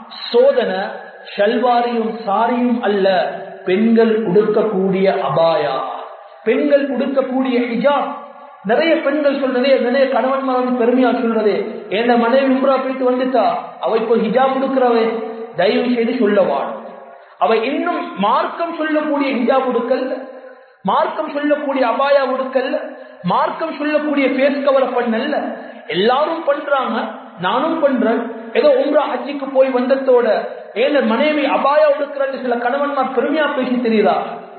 சோதனை ஷல்வாரியும் சாரியும் அல்ல பெண்கள் உடுக்கக்கூடிய அபாயா பெண்கள் உடுக்கக்கூடிய ஹிஜாப் நிறைய பெண்கள் சொல்றதே நிறைய கணவன் மகன் பெருமையா சொல்றதே என் மனைவி உம்ரா போயிட்டு வந்துட்டா அவ இப்போ ஹிஜாப் உடுக்கிறவே தயவு செய்து சொல்லவாள் அவ இன்னும் மார்க்கம் சொல்லக்கூடிய ஹிஜாப் உடுக்கல் மார்க்கம் சொல்லக்கூடிய அபாயா உடுக்கல் மார்க்கம் சொல்லக்கூடிய பேஸ் கவலை பண்ணல எல்லாரும் பண்றாங்க நானும் பண்றேன் ஏதோ உம்ரா ஹஜ்ஜிக்கு போய் வந்ததோட ஏன் மனைவி அபாயா உடுக்கிறன்னு சில கணவன்மார் பெருமையா பேசி தெரியுதா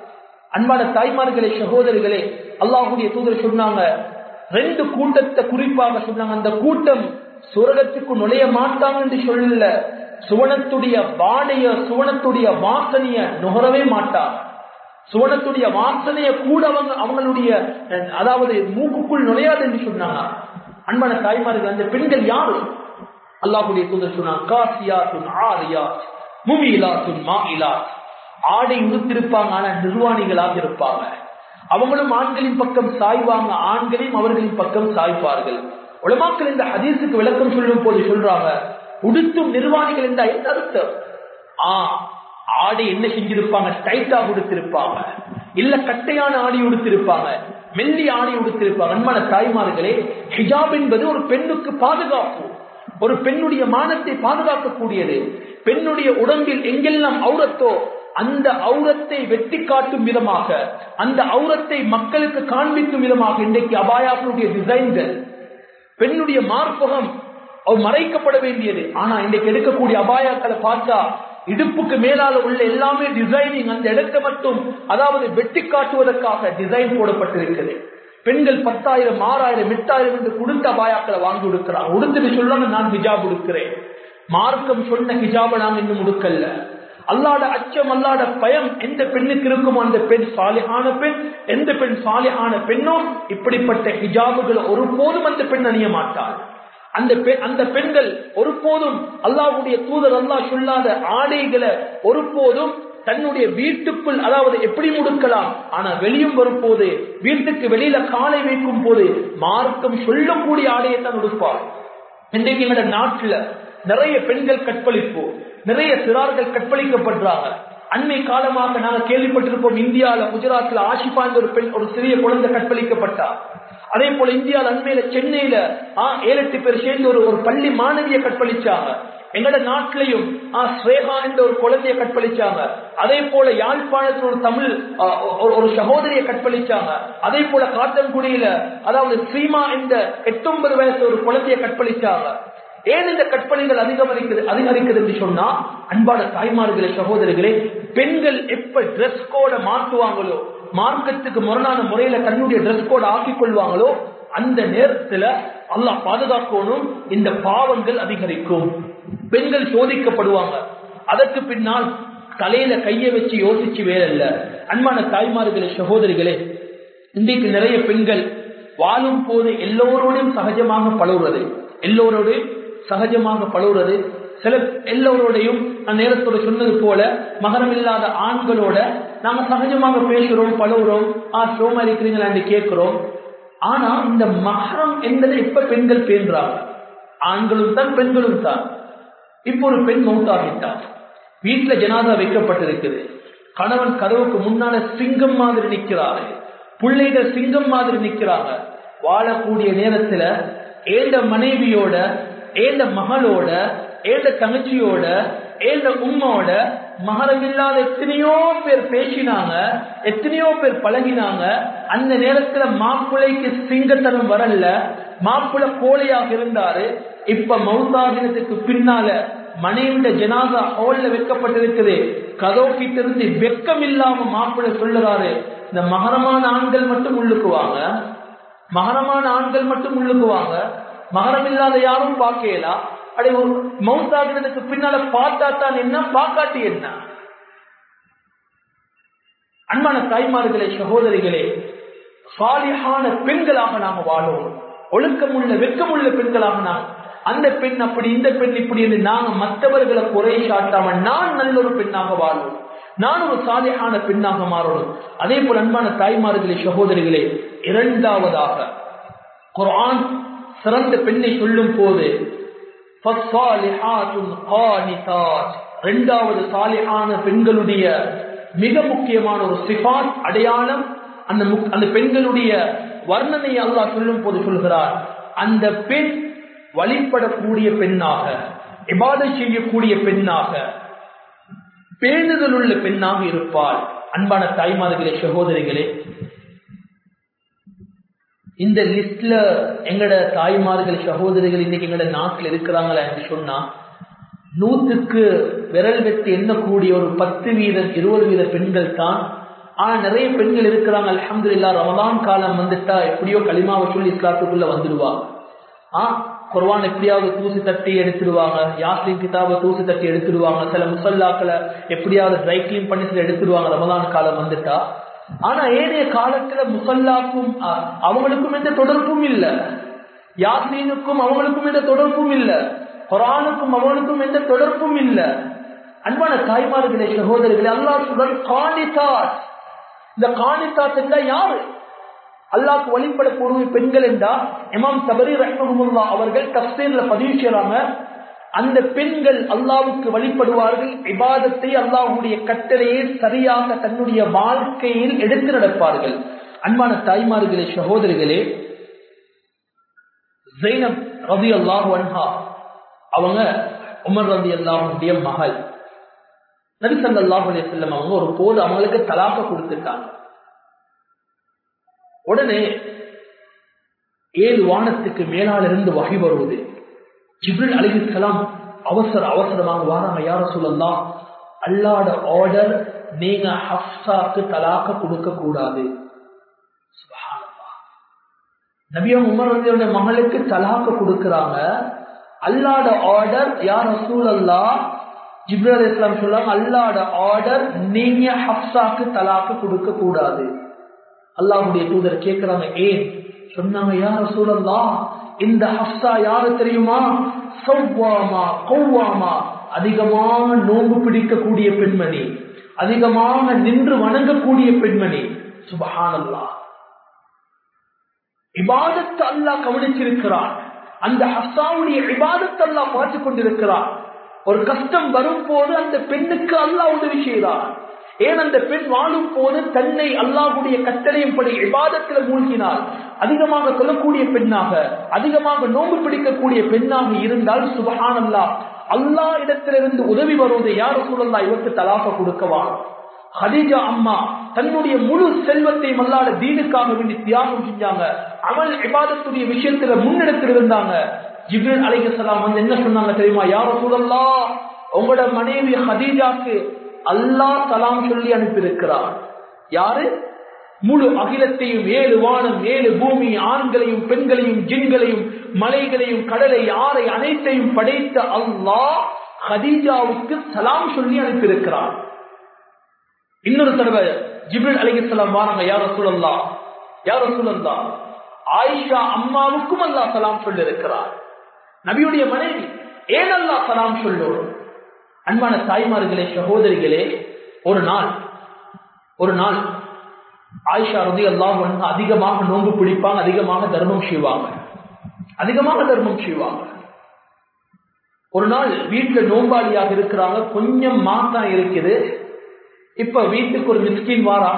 அன்பான தாய்மார்களே சகோதரிகளே அல்லாஹுடைய தூதர் சொன்னாங்க ரெண்டு கூட்டத்தை குறிப்பாக சொன்னாங்க அந்த கூட்டம் சுரகத்துக்கு நுழைய மாட்டாங்க என்று சொல்லல சுவனத்துடைய வாடைய சுவனத்துடைய வாசனைய நுகரவே மாட்டாங்க சுவனத்துடைய வாசனைய கூட அவங்க அவங்களுடைய அஹ், அதாவது மூக்குக்குள் நுழையாது என்று சொன்னாங்க அன்பான தாய்மார்கள் அந்த பெண்கள் யாரு அல்லாஹுடைய தூதர் சொன்னாங்க காசியாத்துன் ஆரியா முமிலாத்துன் மாயிலா ஆடை உடுத்திருப்பாங்க ஆனா நிர்வாணிகளாக இருப்பாங்க அவங்களும் ஆண்களின் பக்கம் சாய்வாங்க ஆண்களையும் அவர்களின் பக்கம் சாய்ப்பார்கள் உலமாக்கள் இந்த ஹதீஸுக்கு விளக்கம் சொல்லும் போது சொல்றாங்க உடுத்தும் நிர்வாணிகள் என்ற என்ன அர்த்தம் ஆ ஆடை என்ன செஞ்சிருப்பாங்க டைட்டா உடுத்திருப்பாங்க இல்ல கட்டையான ஆடை உடுத்திருப்பாங்க மெல்லி ஆடை உடுத்திருப்பாங்க அன்பான தாய்மார்களே ஹிஜாப் என்பது ஒரு பெண்ணுக்கு பாதுகாப்பு ஒரு பெண்ணுடைய மானத்தை பாதுகாக்கக்கூடியது பெண்ணுடைய உடம்பில் எங்கெல்லாம் அவுரத்தோ அந்த அவுரத்தை வெட்டி காட்டும் விதமாக அந்த அவுரத்தை மக்களுக்கு காண்பிக்கும் விதமாக இன்றைக்கு அபாயாக்களுடைய டிசைன்கள் பெண்ணுடைய மார்பகம் அவ மறைக்கப்பட வேண்டியது ஆனா இன்றைக்கு எடுக்கக்கூடிய அபாயாக்களை பார்த்தா இடுப்புக்கு மேலால உள்ள எல்லாமே டிசைனிங் அந்த இடத்தை மட்டும் அதாவது வெட்டி காட்டுவதற்காக டிசைன் போடப்பட்டிருக்கிறது பெண்கள் பத்தாயிரம் ஆறாயிரம் எட்டாயிரம் என்று கொடுத்த அபாயாக்களை வாங்கி கொடுக்கிறாங்க உடுத்துட்டு சொல்லாம நான் ஹிஜாப் உடுக்கிறேன் மார்க்கம் சொன்ன ஹிஜாபை நாங்க இன்னும் உடுக்கல்ல அல்லாட அச்சம் அல்லாட பயம் எந்த பெண்ணுக்கு இருக்குமோ அந்த பெண் சாலிஹான பெண் எந்த பெண் சாலிஹான பெண்ணோ இப்படிப்பட்ட ஹிஜாபுகளை ஒருபோதும் அந்த பெண் அணிய மாட்டாள் அந்த பெண் அந்த பெண்கள் ஒருபோதும் அல்லாஹ்வுடைய தூதர் அல்லாஹ் சொல்லாத ஆடைகளை ஒருபோதும் தன்னுடைய வீட்டுக்குள் அதாவது எப்படி முடுக்கலாம் ஆனா வெளியும் வரும்போது வீட்டுக்கு வெளியில காலை வைக்கும் போது மார்க்கம் சொல்லக்கூடிய ஆடையை தான் உடுப்பார் இன்றைக்கு எங்களோட நாட்டுல நிறைய பெண்கள் கற்பழிப்பு நிறைய சிறார்கள் கற்பழிக்கப்படுறாங்க அண்மை காலமாக நாங்க கேள்விப்பட்டிருப்போம் இந்தியால குஜராத்ல ஆஷிபா என்ற ஒரு பெண் ஒரு சிறிய குழந்தை கற்பழிக்கப்பட்டார் அதே போல இந்தியால அண்மையில சென்னையில ஆ, ஏழு எட்டு பேர் சேர்ந்து ஒரு ஒரு பள்ளி மாணவியை கற்பழிச்சாங்க எங்கட நாட்டிலையும் ஆ, ஸ்ரேகா என்ற ஒரு குழந்தையை கற்பழிச்சாங்க அதே போல யாழ்ப்பாணத்தில் ஒரு தமிழ் ஆ, ஒரு- ஒரு சகோதரியை கற்பழிச்சாங்க அதே போல காத்தன்குடியில அதாவது ஸ்ரீமா என்ற எட்டொன்பது வயசு ஒரு குழந்தையை கற்பழிச்சாங்க ஏன் இந்த கற்பனைகள் அதிகரிக்குது அதிகரிக்குது என்று சொன்னா அன்பான தாய்மார்களே சகோதரிகளே பெண்கள் எப்ப டிரெஸ் கோட மாற்றுவாங்களோ மார்க்கத்துக்கு முரணான முறையில தன்னுடைய டிரெஸ் கோட ஆக்கிக் கொள்வாங்களோ அந்த நேரத்துல அல்லாஹ் பாதுகாக்கணும் இந்த பாவங்கள் அதிகரிக்கும் பெண்கள் சோதிக்கப்படுவாங்க அதற்கு பின்னால் தலையில கைய வச்சு யோசிச்சு வேறல்ல அன்பான தாய்மார்களே சகோதரிகளே இன்றைக்கு நிறைய பெண்கள் வாழும் போது எல்லோரோடையும் சகஜமாக பழகுறது எல்லோரோடு சகஜமாக பழகுறது சில எல்லோரோடையும் நான் நேரத்தோட சொன்னது போல மகரம் இல்லாத ஆண்களோட நாங்க சகஜமாக பேசுறோம் பழகுறோம் ஆ சோமா இருக்கிறீங்களா என்று கேட்கிறோம் ஆனா இந்த மகரம் என்பதை எப்ப பெண்கள் பேசுறாங்க ஆண்களும் தான் பெண்களும் தான் இப்போ ஒரு பெண் மௌத்தாகிட்டார் வீட்டுல ஜனாதா வைக்கப்பட்டிருக்குது கணவன் கதவுக்கு முன்னால சிங்கம் மாதிரி நிக்கிறாரு பிள்ளைகள் சிங்கம் மாதிரி நிக்கிறாங்க வாழக்கூடிய நேரத்துல ஏந்த மனைவியோட ஏந்த மகளோட ஏந்த தங்கச்சியோட ஏந்த உம்மோட மகரம் இல்லாத எத்தனையோ பேர் பேசினாங்க எத்தனையோ பேர் பழகினாங்க அந்த நேரத்துல மாப்பிள்ளைக்கு சிங்கத்தனம் வரல மாப்பிள்ளை கோழையாக இருந்தாரு இப்ப மௌத்தாகினத்துக்கு பின்னால மனைவிட ஜனாதா ஹோல்ல வைக்கப்பட்டிருக்குது கதவு கிட்ட இருந்து வெக்கம் இல்லாம மாப்பிள்ளை சொல்லுறாரு இந்த மகரமான ஆண்கள் மட்டும் உள்ளுக்குவாங்க மகரமான ஆண்கள் மட்டும் உள்ளுக்குவாங்க மகரம் இல்லாத யாரும் பார்க்கலாம் அடே ஒரு மவுத்தாகினதுக்கு பின்னால பார்த்தா தான் என்ன பார்க்காட்டி என்ன அன்பான தாய்மார்களே சகோதரிகளே சாலிஹான பெண்களாக நாம வாழுவோம் ஒழுக்கமுள்ள வெக்கமுள்ள பெண்களாக நாம் அந்த பெண் அப்படி இந்த பெண் இப்படி என்று நாங்க மற்றவர்களை குறை சாட்டாம நான் நல்ல ஒரு பெண்ணாக வாழ்வோம் நான் ஒரு சாலியான பெண்ணாக மாறணும் அதே போல அன்பான தாய்மார்களே சகோதரிகளே இரண்டாவதாக குர்ஆன் சிறந்த பெண்ணை சொல்லும் போது இரண்டாவது சாலியான பெண்களுடைய மிக முக்கியமான ஒரு சிபாத் அடையாளம் அந்த அந்த பெண்களுடைய வர்ணனை அல்லாஹ் சொல்லும் போது சொல்கிறார் அந்த பெண் வழிபடக்கூடிய பெண்ணாக இபாதை செய்யக்கூடிய பெண்ணாக பேணுதல் உள்ள பெண்ணாக இருப்பாள் அன்பான தாய்மார்களே சகோதரிகளே இந்த லிஸ்ட்ல எங்கட தாய்மார்கள் சகோதரிகள் இன்னைக்கு எங்கட நாட்டில் இருக்கிறாங்களா என்று சொன்னா நூத்துக்கு விரல் வெட்டு எண்ணக்கூடிய ஒரு பத்து வீதம் இருபது வீத பெண்கள் தான் ஆனா நிறைய பெண்கள் இருக்கிறாங்க அலமது இல்லா ரமதான் காலம் வந்துட்டா எப்படியோ களிமாவை சொல்லி இஸ்லாத்துக்குள்ள வந்துடுவாங்க ஆ குர்வான் எப்படியாவது தூசி தட்டி எடுத்துடுவாங்க யாஸ்லின் கிதாபை தூசி தட்டி எடுத்துடுவாங்க சில முசல்லாக்களை எப்படியாவது ட்ரை கிளீன் பண்ணி சில எடுத்துடுவாங்க ரமதான் காலம் வந்துட்டா ஆனா ஏனைய காலத்துல முசல்லாக்கும் அவங்களுக்கும் எந்த தொடர்பும் இல்ல யாஸ்லீனுக்கும் அவங்களுக்கும் எந்த தொடர்பும் இல்ல குரானுக்கும் அவனுக்கும் எந்த தொடர்பும் இல்ல அன்பான தாய்மார்களே சகோதரர்களே அல்லா சுடர் காணித்தார் இந்த காணித்தாத் என்றா யாரு அல்லாஹ்க்கு வழிபடக்கூடிய பெண்கள் என்றா இமாம் தபரி ரஹ்மஹுல்லா அவர்கள் தப்சீர்ல பதிவு செய்யறாங்க அந்த பெண்கள் அல்லாவுக்கு வழிபடுவார்கள் இபாதத்தை அல்லாஹுடைய கட்டளையை சரியாக தன்னுடைய வாழ்க்கையில் எடுத்து நடப்பார்கள் அன்பான தாய்மார்களே சகோதரிகளே ஜெய்னப் ரவி அல்லாஹ் அன்ஹா அவங்க உமர் ரவி அல்லாஹுடைய மகள் நபிசல்லாஹ் செல்லம் அவங்க ஒரு போது அவங்களுக்கு தலாக்க கொடுத்துட்டாங்க உடனே ஏழு வானத்துக்கு மேலால இருந்து வகை வருவது ஜிப்ரில் அலிஹிஸ்லாம் அவசர அவசரமாக வாராங்க யார சொல்லலாம் அல்லாட ஆர்டர் நீங்க ஹப்சாக்கு தலாக்க கொடுக்க கூடாது நபியம் உமர் வந்து மகளுக்கு தலாக்க கொடுக்கிறாங்க அல்லாட ஆர்டர் யார் ரசூல் அல்லா ஜிப்ரல் அலி இஸ்லாம் சொல்லுவாங்க அல்லாட ஆர்டர் நீங்க ஹப்சாக்கு தலாக்கு கொடுக்க கூடாது அல்லாஹுடைய தூதர் கேட்கிறாங்க ஏன் சொன்னாங்க யார் ரசூலல்லா இந்த ஹப்சா யாரு தெரியுமா சவ்வாமா கௌவாமா அதிகமாக நோன்பு பிடிக்கக்கூடிய பெண்மணி அதிகமாக நின்று வணங்கக்கூடிய பெண்மணி சுபஹானல்லா இபாதத்தை அல்லாஹ் கவனிச்சிருக்கிறான் அந்த ஹப்சாவுடைய இபாதத்தை அல்லாஹ் பார்த்து கொண்டிருக்கிறான் ஒரு கஷ்டம் வரும் போது அந்த பெண்ணுக்கு அல்லாஹ் உதவி செய்கிறான் ஏன் அந்த பெண் வாழும் போது தன்னை அல்லாஹுடைய கட்டளையின்படி விவாதத்தில் மூழ்கினால் அதிகமாக சொல்லக்கூடிய பெண்ணாக அதிகமாக நோம்பு பிடிக்கக்கூடிய பெண்ணாக இருந்தால் சுபஹான் அல்லா அல்லா இடத்திலிருந்து உதவி வருவதை யார் சூழல்லா இவருக்கு தலாக கொடுக்கவா ஹதீஜா அம்மா தன்னுடைய முழு செல்வத்தை மல்லாட தீனுக்காக வேண்டி தியாகம் செஞ்சாங்க அமல் விவாதத்துடைய விஷயத்துல முன்னெடுத்து இருந்தாங்க ஜிப்ரல் அலைகலாம் வந்து என்ன சொன்னாங்க தெரியுமா யார சூழல்லா உங்களோட மனைவி ஹதீஜாக்கு அல்லாஹ் தலாம் சொல்லி அனுப்பியிருக்கிறார் யாரு முழு அகிலத்தையும் ஏழு வானம் ஏழு பூமி ஆண்களையும் பெண்களையும் ஜின்களையும் மலைகளையும் கடலை ஆறை அனைத்தையும் படைத்த அல்லாஹ் ஹதீஜாவுக்கு சலாம் சொல்லி அனுப்பியிருக்கிறார் இன்னொரு தடவை ஜிபில் அலிகலாம் வாராங்க யார சூழல்லா யார சூழல்லா ஆயிஷா அம்மாவுக்கும் அல்லா சலாம் சொல்லி இருக்கிறார் நபியுடைய மனைவி ஏன் அல்லா சலாம் சொல்லும் அன்பான தாய்மார்களே சகோதரிகளே ஒரு நாள் ஒரு நாள் ஆயிஷா ரதி அல்லாஹ் அதிகமாக நோன்பு பிடிப்பாங்க அதிகமாக தர்மம் செய்வாங்க அதிகமாக தர்மம் செய்வாங்க ஒரு நாள் வீட்டுல நோம்பாளியாக இருக்கிறாங்க கொஞ்சம் மாத்தம் இருக்குது இப்ப வீட்டுக்கு ஒரு மிஸ்கின் வாரா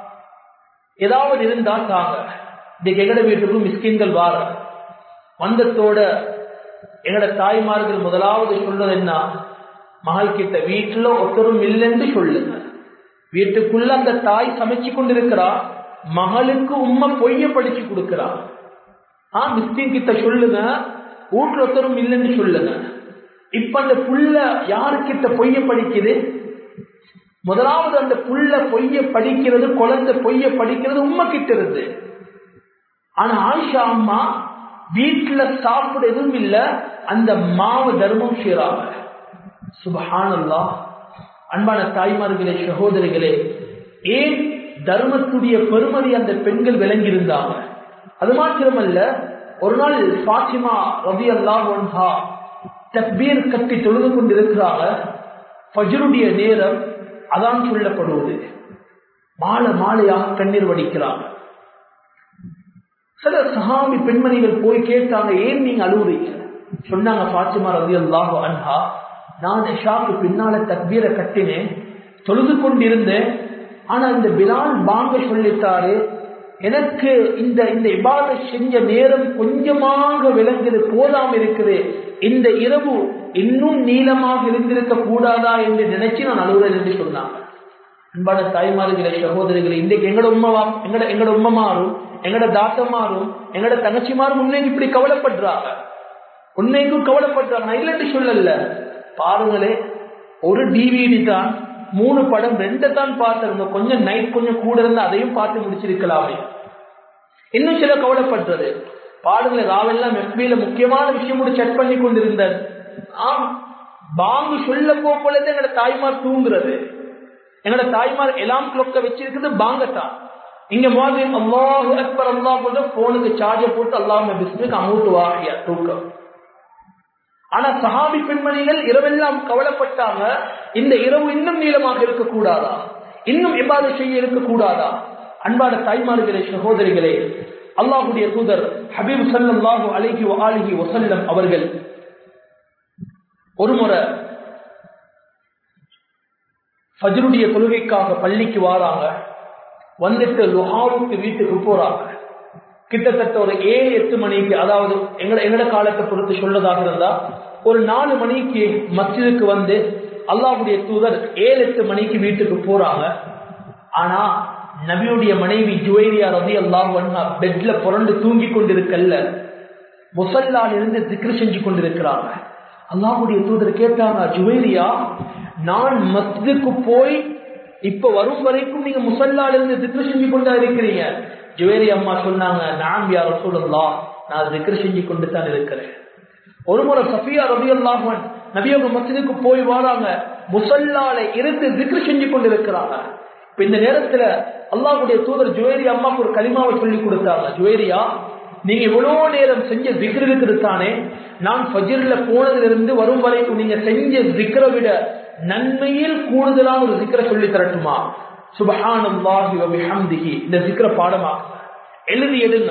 ஏதாவது இருந்தா தாங்க இன்னைக்கு எங்கட வீட்டுக்கும் மிஸ்கின்கள் வார வந்தத்தோட எங்கட தாய்மார்கள் முதலாவது சொல்றது என்ன மகள் கிட்ட வீட்டுல ஒருத்தரும் இல்லைன்னு சொல்லுங்க வீட்டுக்குள்ள அந்த தாய் சமைச்சு கொண்டிருக்கிறா மகளுக்கு உண்மை பொய்ய படிச்சு கொடுக்கிறா ஆ மிஸ்டின் கிட்ட சொல்லுங்க வீட்டுல ஒருத்தரும் இல்லைன்னு சொல்லுங்க இப்ப அந்த புள்ள யாருக்கிட்ட பொய்ய படிக்குது முதலாவது அந்த புள்ள பொய்ய படிக்கிறது குழந்தை பொய்ய படிக்கிறது உண்மை கிட்ட இருந்து ஆனா ஆயிஷா அம்மா வீட்டுல சாப்பிட எதுவும் இல்ல அந்த மாவு தர்மம் செய்யறாங்க சுபஹானல்லா அன்பான தாய்மார்களே சகோதரிகளே ஏன் தர்மத்துடைய பெருமதி அந்த பெண்கள் விளங்கி இருந்தாங்க அது மாத்திரமல்ல ஒரு நாள் பாத்திமா ரவி அல்லா தக்பீர் கட்டி தொழுது கொண்டிருக்கிறாங்க பஜருடைய நேரம் அதான் சொல்லப்படுவது மாலை மாலையாக கண்ணீர் வடிக்கிறாங்க சில சஹாபி பெண்மணிகள் போய் கேட்டாங்க ஏன் நீங்க அழுவுறீங்க சொன்னாங்க பாத்திமா ரவி அல்லாஹு அன்ஹா நான் இஷாக்கு பின்னால தக்பீரை கட்டினேன் தொழுது கொண்டிருந்தேன் ஆனா இந்த பிலால் பாங்க சொல்லித்தாரு எனக்கு இந்த இந்த இபாத செஞ்ச நேரம் கொஞ்சமாக விளங்குது போதாம இருக்குது இந்த இரவு இன்னும் நீளமாக இருந்திருக்க கூடாதா என்று நினைச்சு நான் அலுவலர் என்று சொன்னாங்க அன்பான தாய்மார்களே சகோதரிகளை இன்றைக்கு எங்கட உண்மைவா எங்கட எங்கட உண்மைமாரும் எங்கட தாத்தமாரும் எங்கட தங்கச்சிமாரும் உண்மைக்கு இப்படி கவலைப்படுறாங்க உண்மைக்கும் கவலைப்படுறாங்க நான் இல்லைன்னு சொல்லல பாருங்களே ஒரு டிவிடி தான் மூணு படம் ரெண்டு தான் பார்த்திருந்தோம் கொஞ்சம் நைட் கொஞ்சம் கூட இருந்து அதையும் பார்த்து முடிச்சிருக்கலாமே இன்னும் சில கவலைப்படுறது பாடுங்களே ராவெல்லாம் எஃபில முக்கியமான விஷயம் கூட செக் பண்ணி கொண்டிருந்தார் ஆம் பாங்கு சொல்ல போக்குள்ளது எங்கட தாய்மார் தூங்குறது எங்கட தாய்மார் எலாம் கிளொக்க வச்சிருக்கிறது பாங்கத்தான் இங்க மாதிரி அல்லாஹு அக்பர் அல்லாஹ் போது போனுக்கு சார்ஜர் போட்டு அல்லாஹ் பிஸ்னுக்கு அமௌண்ட் வாகியா தூக்கம் ஆனா சஹாபி பெண்மணிகள் இரவெல்லாம் கவலைப்பட்டாங்க இந்த இரவு இன்னும் நீளமாக இருக்கக்கூடாதா இன்னும் எவ்வாறு செய்ய இருக்கக்கூடாதா அன்பான தாய்மார்களே சகோதரிகளே அல்லாஹுடைய தூதர் ஹபீப் சல்லாஹூ அலிஹி அலிஹி வசல்லம் அவர்கள் ஒருமுறை ஃபஜ்ருடைய தொழுகைக்காக பள்ளிக்கு வாராங்க வந்துட்டு லுஹாவுக்கு வீட்டுக்கு போறாங்க கிட்டத்தட்ட ஒரு ஏழு எட்டு மணிக்கு அதாவது எங்கட எங்கட காலத்தை பொறுத்து சொல்லதாக இருந்தா ஒரு நாலு மணிக்கு மஸ்ஜிதுக்கு வந்து அல்லாஹுடைய தூதர் ஏழு எட்டு மணிக்கு வீட்டுக்கு போறாங்க ஆனா நபியுடைய மனைவி ஜுவைரியா ரவி அல்லாஹ் பெட்ல புரண்டு தூங்கி கொண்டிருக்கல்ல முசல்லால் இருந்து திக்ரு செஞ்சு கொண்டிருக்கிறாங்க அல்லாஹுடைய தூதர் கேட்டாங்க ஜுவைரியா நான் மஸ்ஜிதுக்கு போய் இப்ப வரும் வரைக்கும் நீங்க முசல்லால இருந்து திக்ரு செஞ்சு கொண்டா இருக்கிறீங்க ஜுவேரி அம்மா சொன்னாங்க நான் யார் சொல்லலாம் நான் திக்ரு செஞ்சு கொண்டு தான் இருக்கிறேன் ஒரு முறை சஃபியா ரபி அல்லாஹன் நபியோக மசிதுக்கு போய் வராங்க முசல்லால இருந்து திக்ரு செஞ்சு கொண்டு இருக்கிறாங்க இப்ப இந்த நேரத்துல அல்லாஹுடைய தூதர் ஜுவேரி அம்மாக்கு ஒரு களிமாவை சொல்லி கொடுத்தாங்க ஜுவேரியா நீங்க இவ்வளவு நேரம் செஞ்ச திக்ரு இருக்குது தானே நான் ஃபஜிர்ல போனதுல இருந்து வரும் வரைக்கும் நீங்க செஞ்ச திக்ரை விட நன்மையில் கூடுதலான ஒரு திக்ரை சொல்லி தரட்டுமா சுபஹானல்லாஹி வ பிஹம்திஹி இந்த zikra பாடமாக்குங்க எழுதி எடுங்க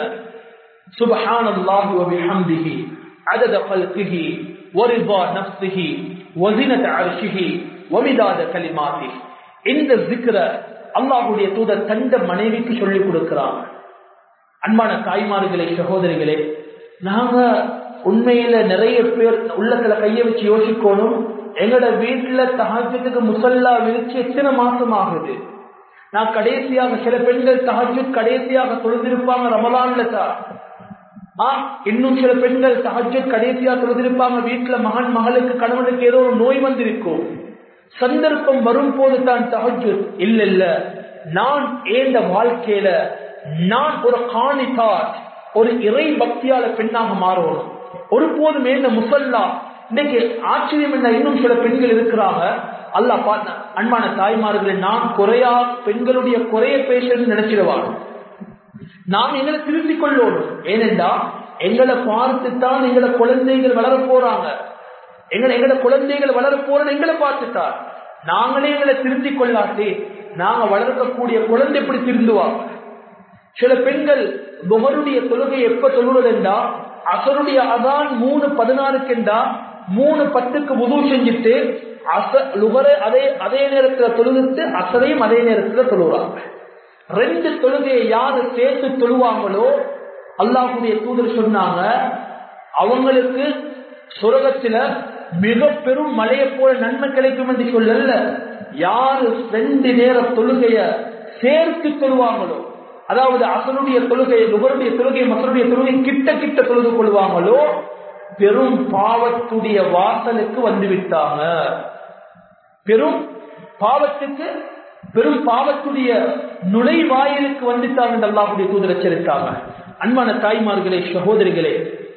சுபஹானல்லாஹி வ பிஹம்திஹி عدد خلقه ورضا نفسه وزنة عرشه ومداد كلماته இந்த zikra அல்லாஹ்வுடைய தூதர் தந்த மனைவிக்கு சொல்லி கொடுக்கிறாங்க அன்பான தாய்மார்களே சகோதரிகளே நாங்க உண்மையில நிறைய பேர் உள்ளத்துல கைய வச்சு யோசிக்கணும் எங்கட வீட்டுல தஹஜத்துக்கு முசல்லா விரிச்சு எத்தனை மாசம் ஆகுது நான் கடைசியாக சில பெண்கள் தஹஜத் கடைசியாக தொழுதிருப்பாங்க ரமலான்ல தான் இன்னும் சில பெண்கள் தஹஜத் கடைசியாக தொழுதிருப்பாங்க வீட்டுல மகன் மகளுக்கு கணவனுக்கு ஏதோ ஒரு நோய் வந்திருக்கும் சந்தர்ப்பம் வரும் போது தான் தஹஜத் இல்ல இல்ல நான் ஏந்த வாழ்க்கையில நான் ஒரு காணித்தார் ஒரு இறை பக்தியால பெண்ணாக மாறணும் ஒருபோதும் ஏந்த முசல்லா இன்னைக்கு ஆச்சரியம் என்ன இன்னும் சில பெண்கள் இருக்கிறாங்க அல்லா பார்த்த அன்பான தாய்மார்களை நான் குறையா பெண்களுடைய குறைய பேசுறது நினைச்சிடுவாங்க நாம் எங்களை திருத்திக் கொள்ளணும் ஏனென்றா எங்களை பார்த்துத்தான் எங்களை குழந்தைகள் வளர போறாங்க எங்களை எங்களை குழந்தைகள் வளர போறது எங்களை பார்த்துட்டார் நாங்களே எங்களை திருத்திக் கொள்ளாட்டி நாங்க வளர்க்கக்கூடிய குழந்தை எப்படி திருந்துவாங்க சில பெண்கள் புகருடைய தொழுகை எப்ப சொல்லுவதென்றா அசருடைய அதான் மூணு பதினாறுக்கெண்டா மூணு பத்துக்கு உதவு செஞ்சுட்டு அச லுகரை அதே அதே நேரத்துல தொழுதுட்டு அசரையும் அதே நேரத்துல தொழுவாங்க ரெண்டு தொழுகையை யாரு சேர்த்து தொழுவாங்களோ அல்லாஹுடைய தூதர் சொன்னாங்க அவங்களுக்கு சுரகத்துல மிக பெரும் மழையை போல நன்மை கிடைக்கும் என்று சொல்லல யாரு ரெண்டு நேர தொழுகைய சேர்த்து தொழுவாங்களோ அதாவது அசனுடைய தொழுகையை நுகருடைய தொழுகை மசனுடைய தொழுகை கிட்ட கிட்ட தொழுது கொள்வாங்களோ பெரும் பாவத்துடைய வாசலுக்கு வந்து விட்டாங்க பெரும் பாவத்துக்கு பெரும் பாவத்துடைய நுழைவாயிலுக்கு வந்துட்டாங்க அல்லாஹுடைய தூதர் எச்சரித்தாங்க அன்பான தாய்மார்களே சகோதரிகளே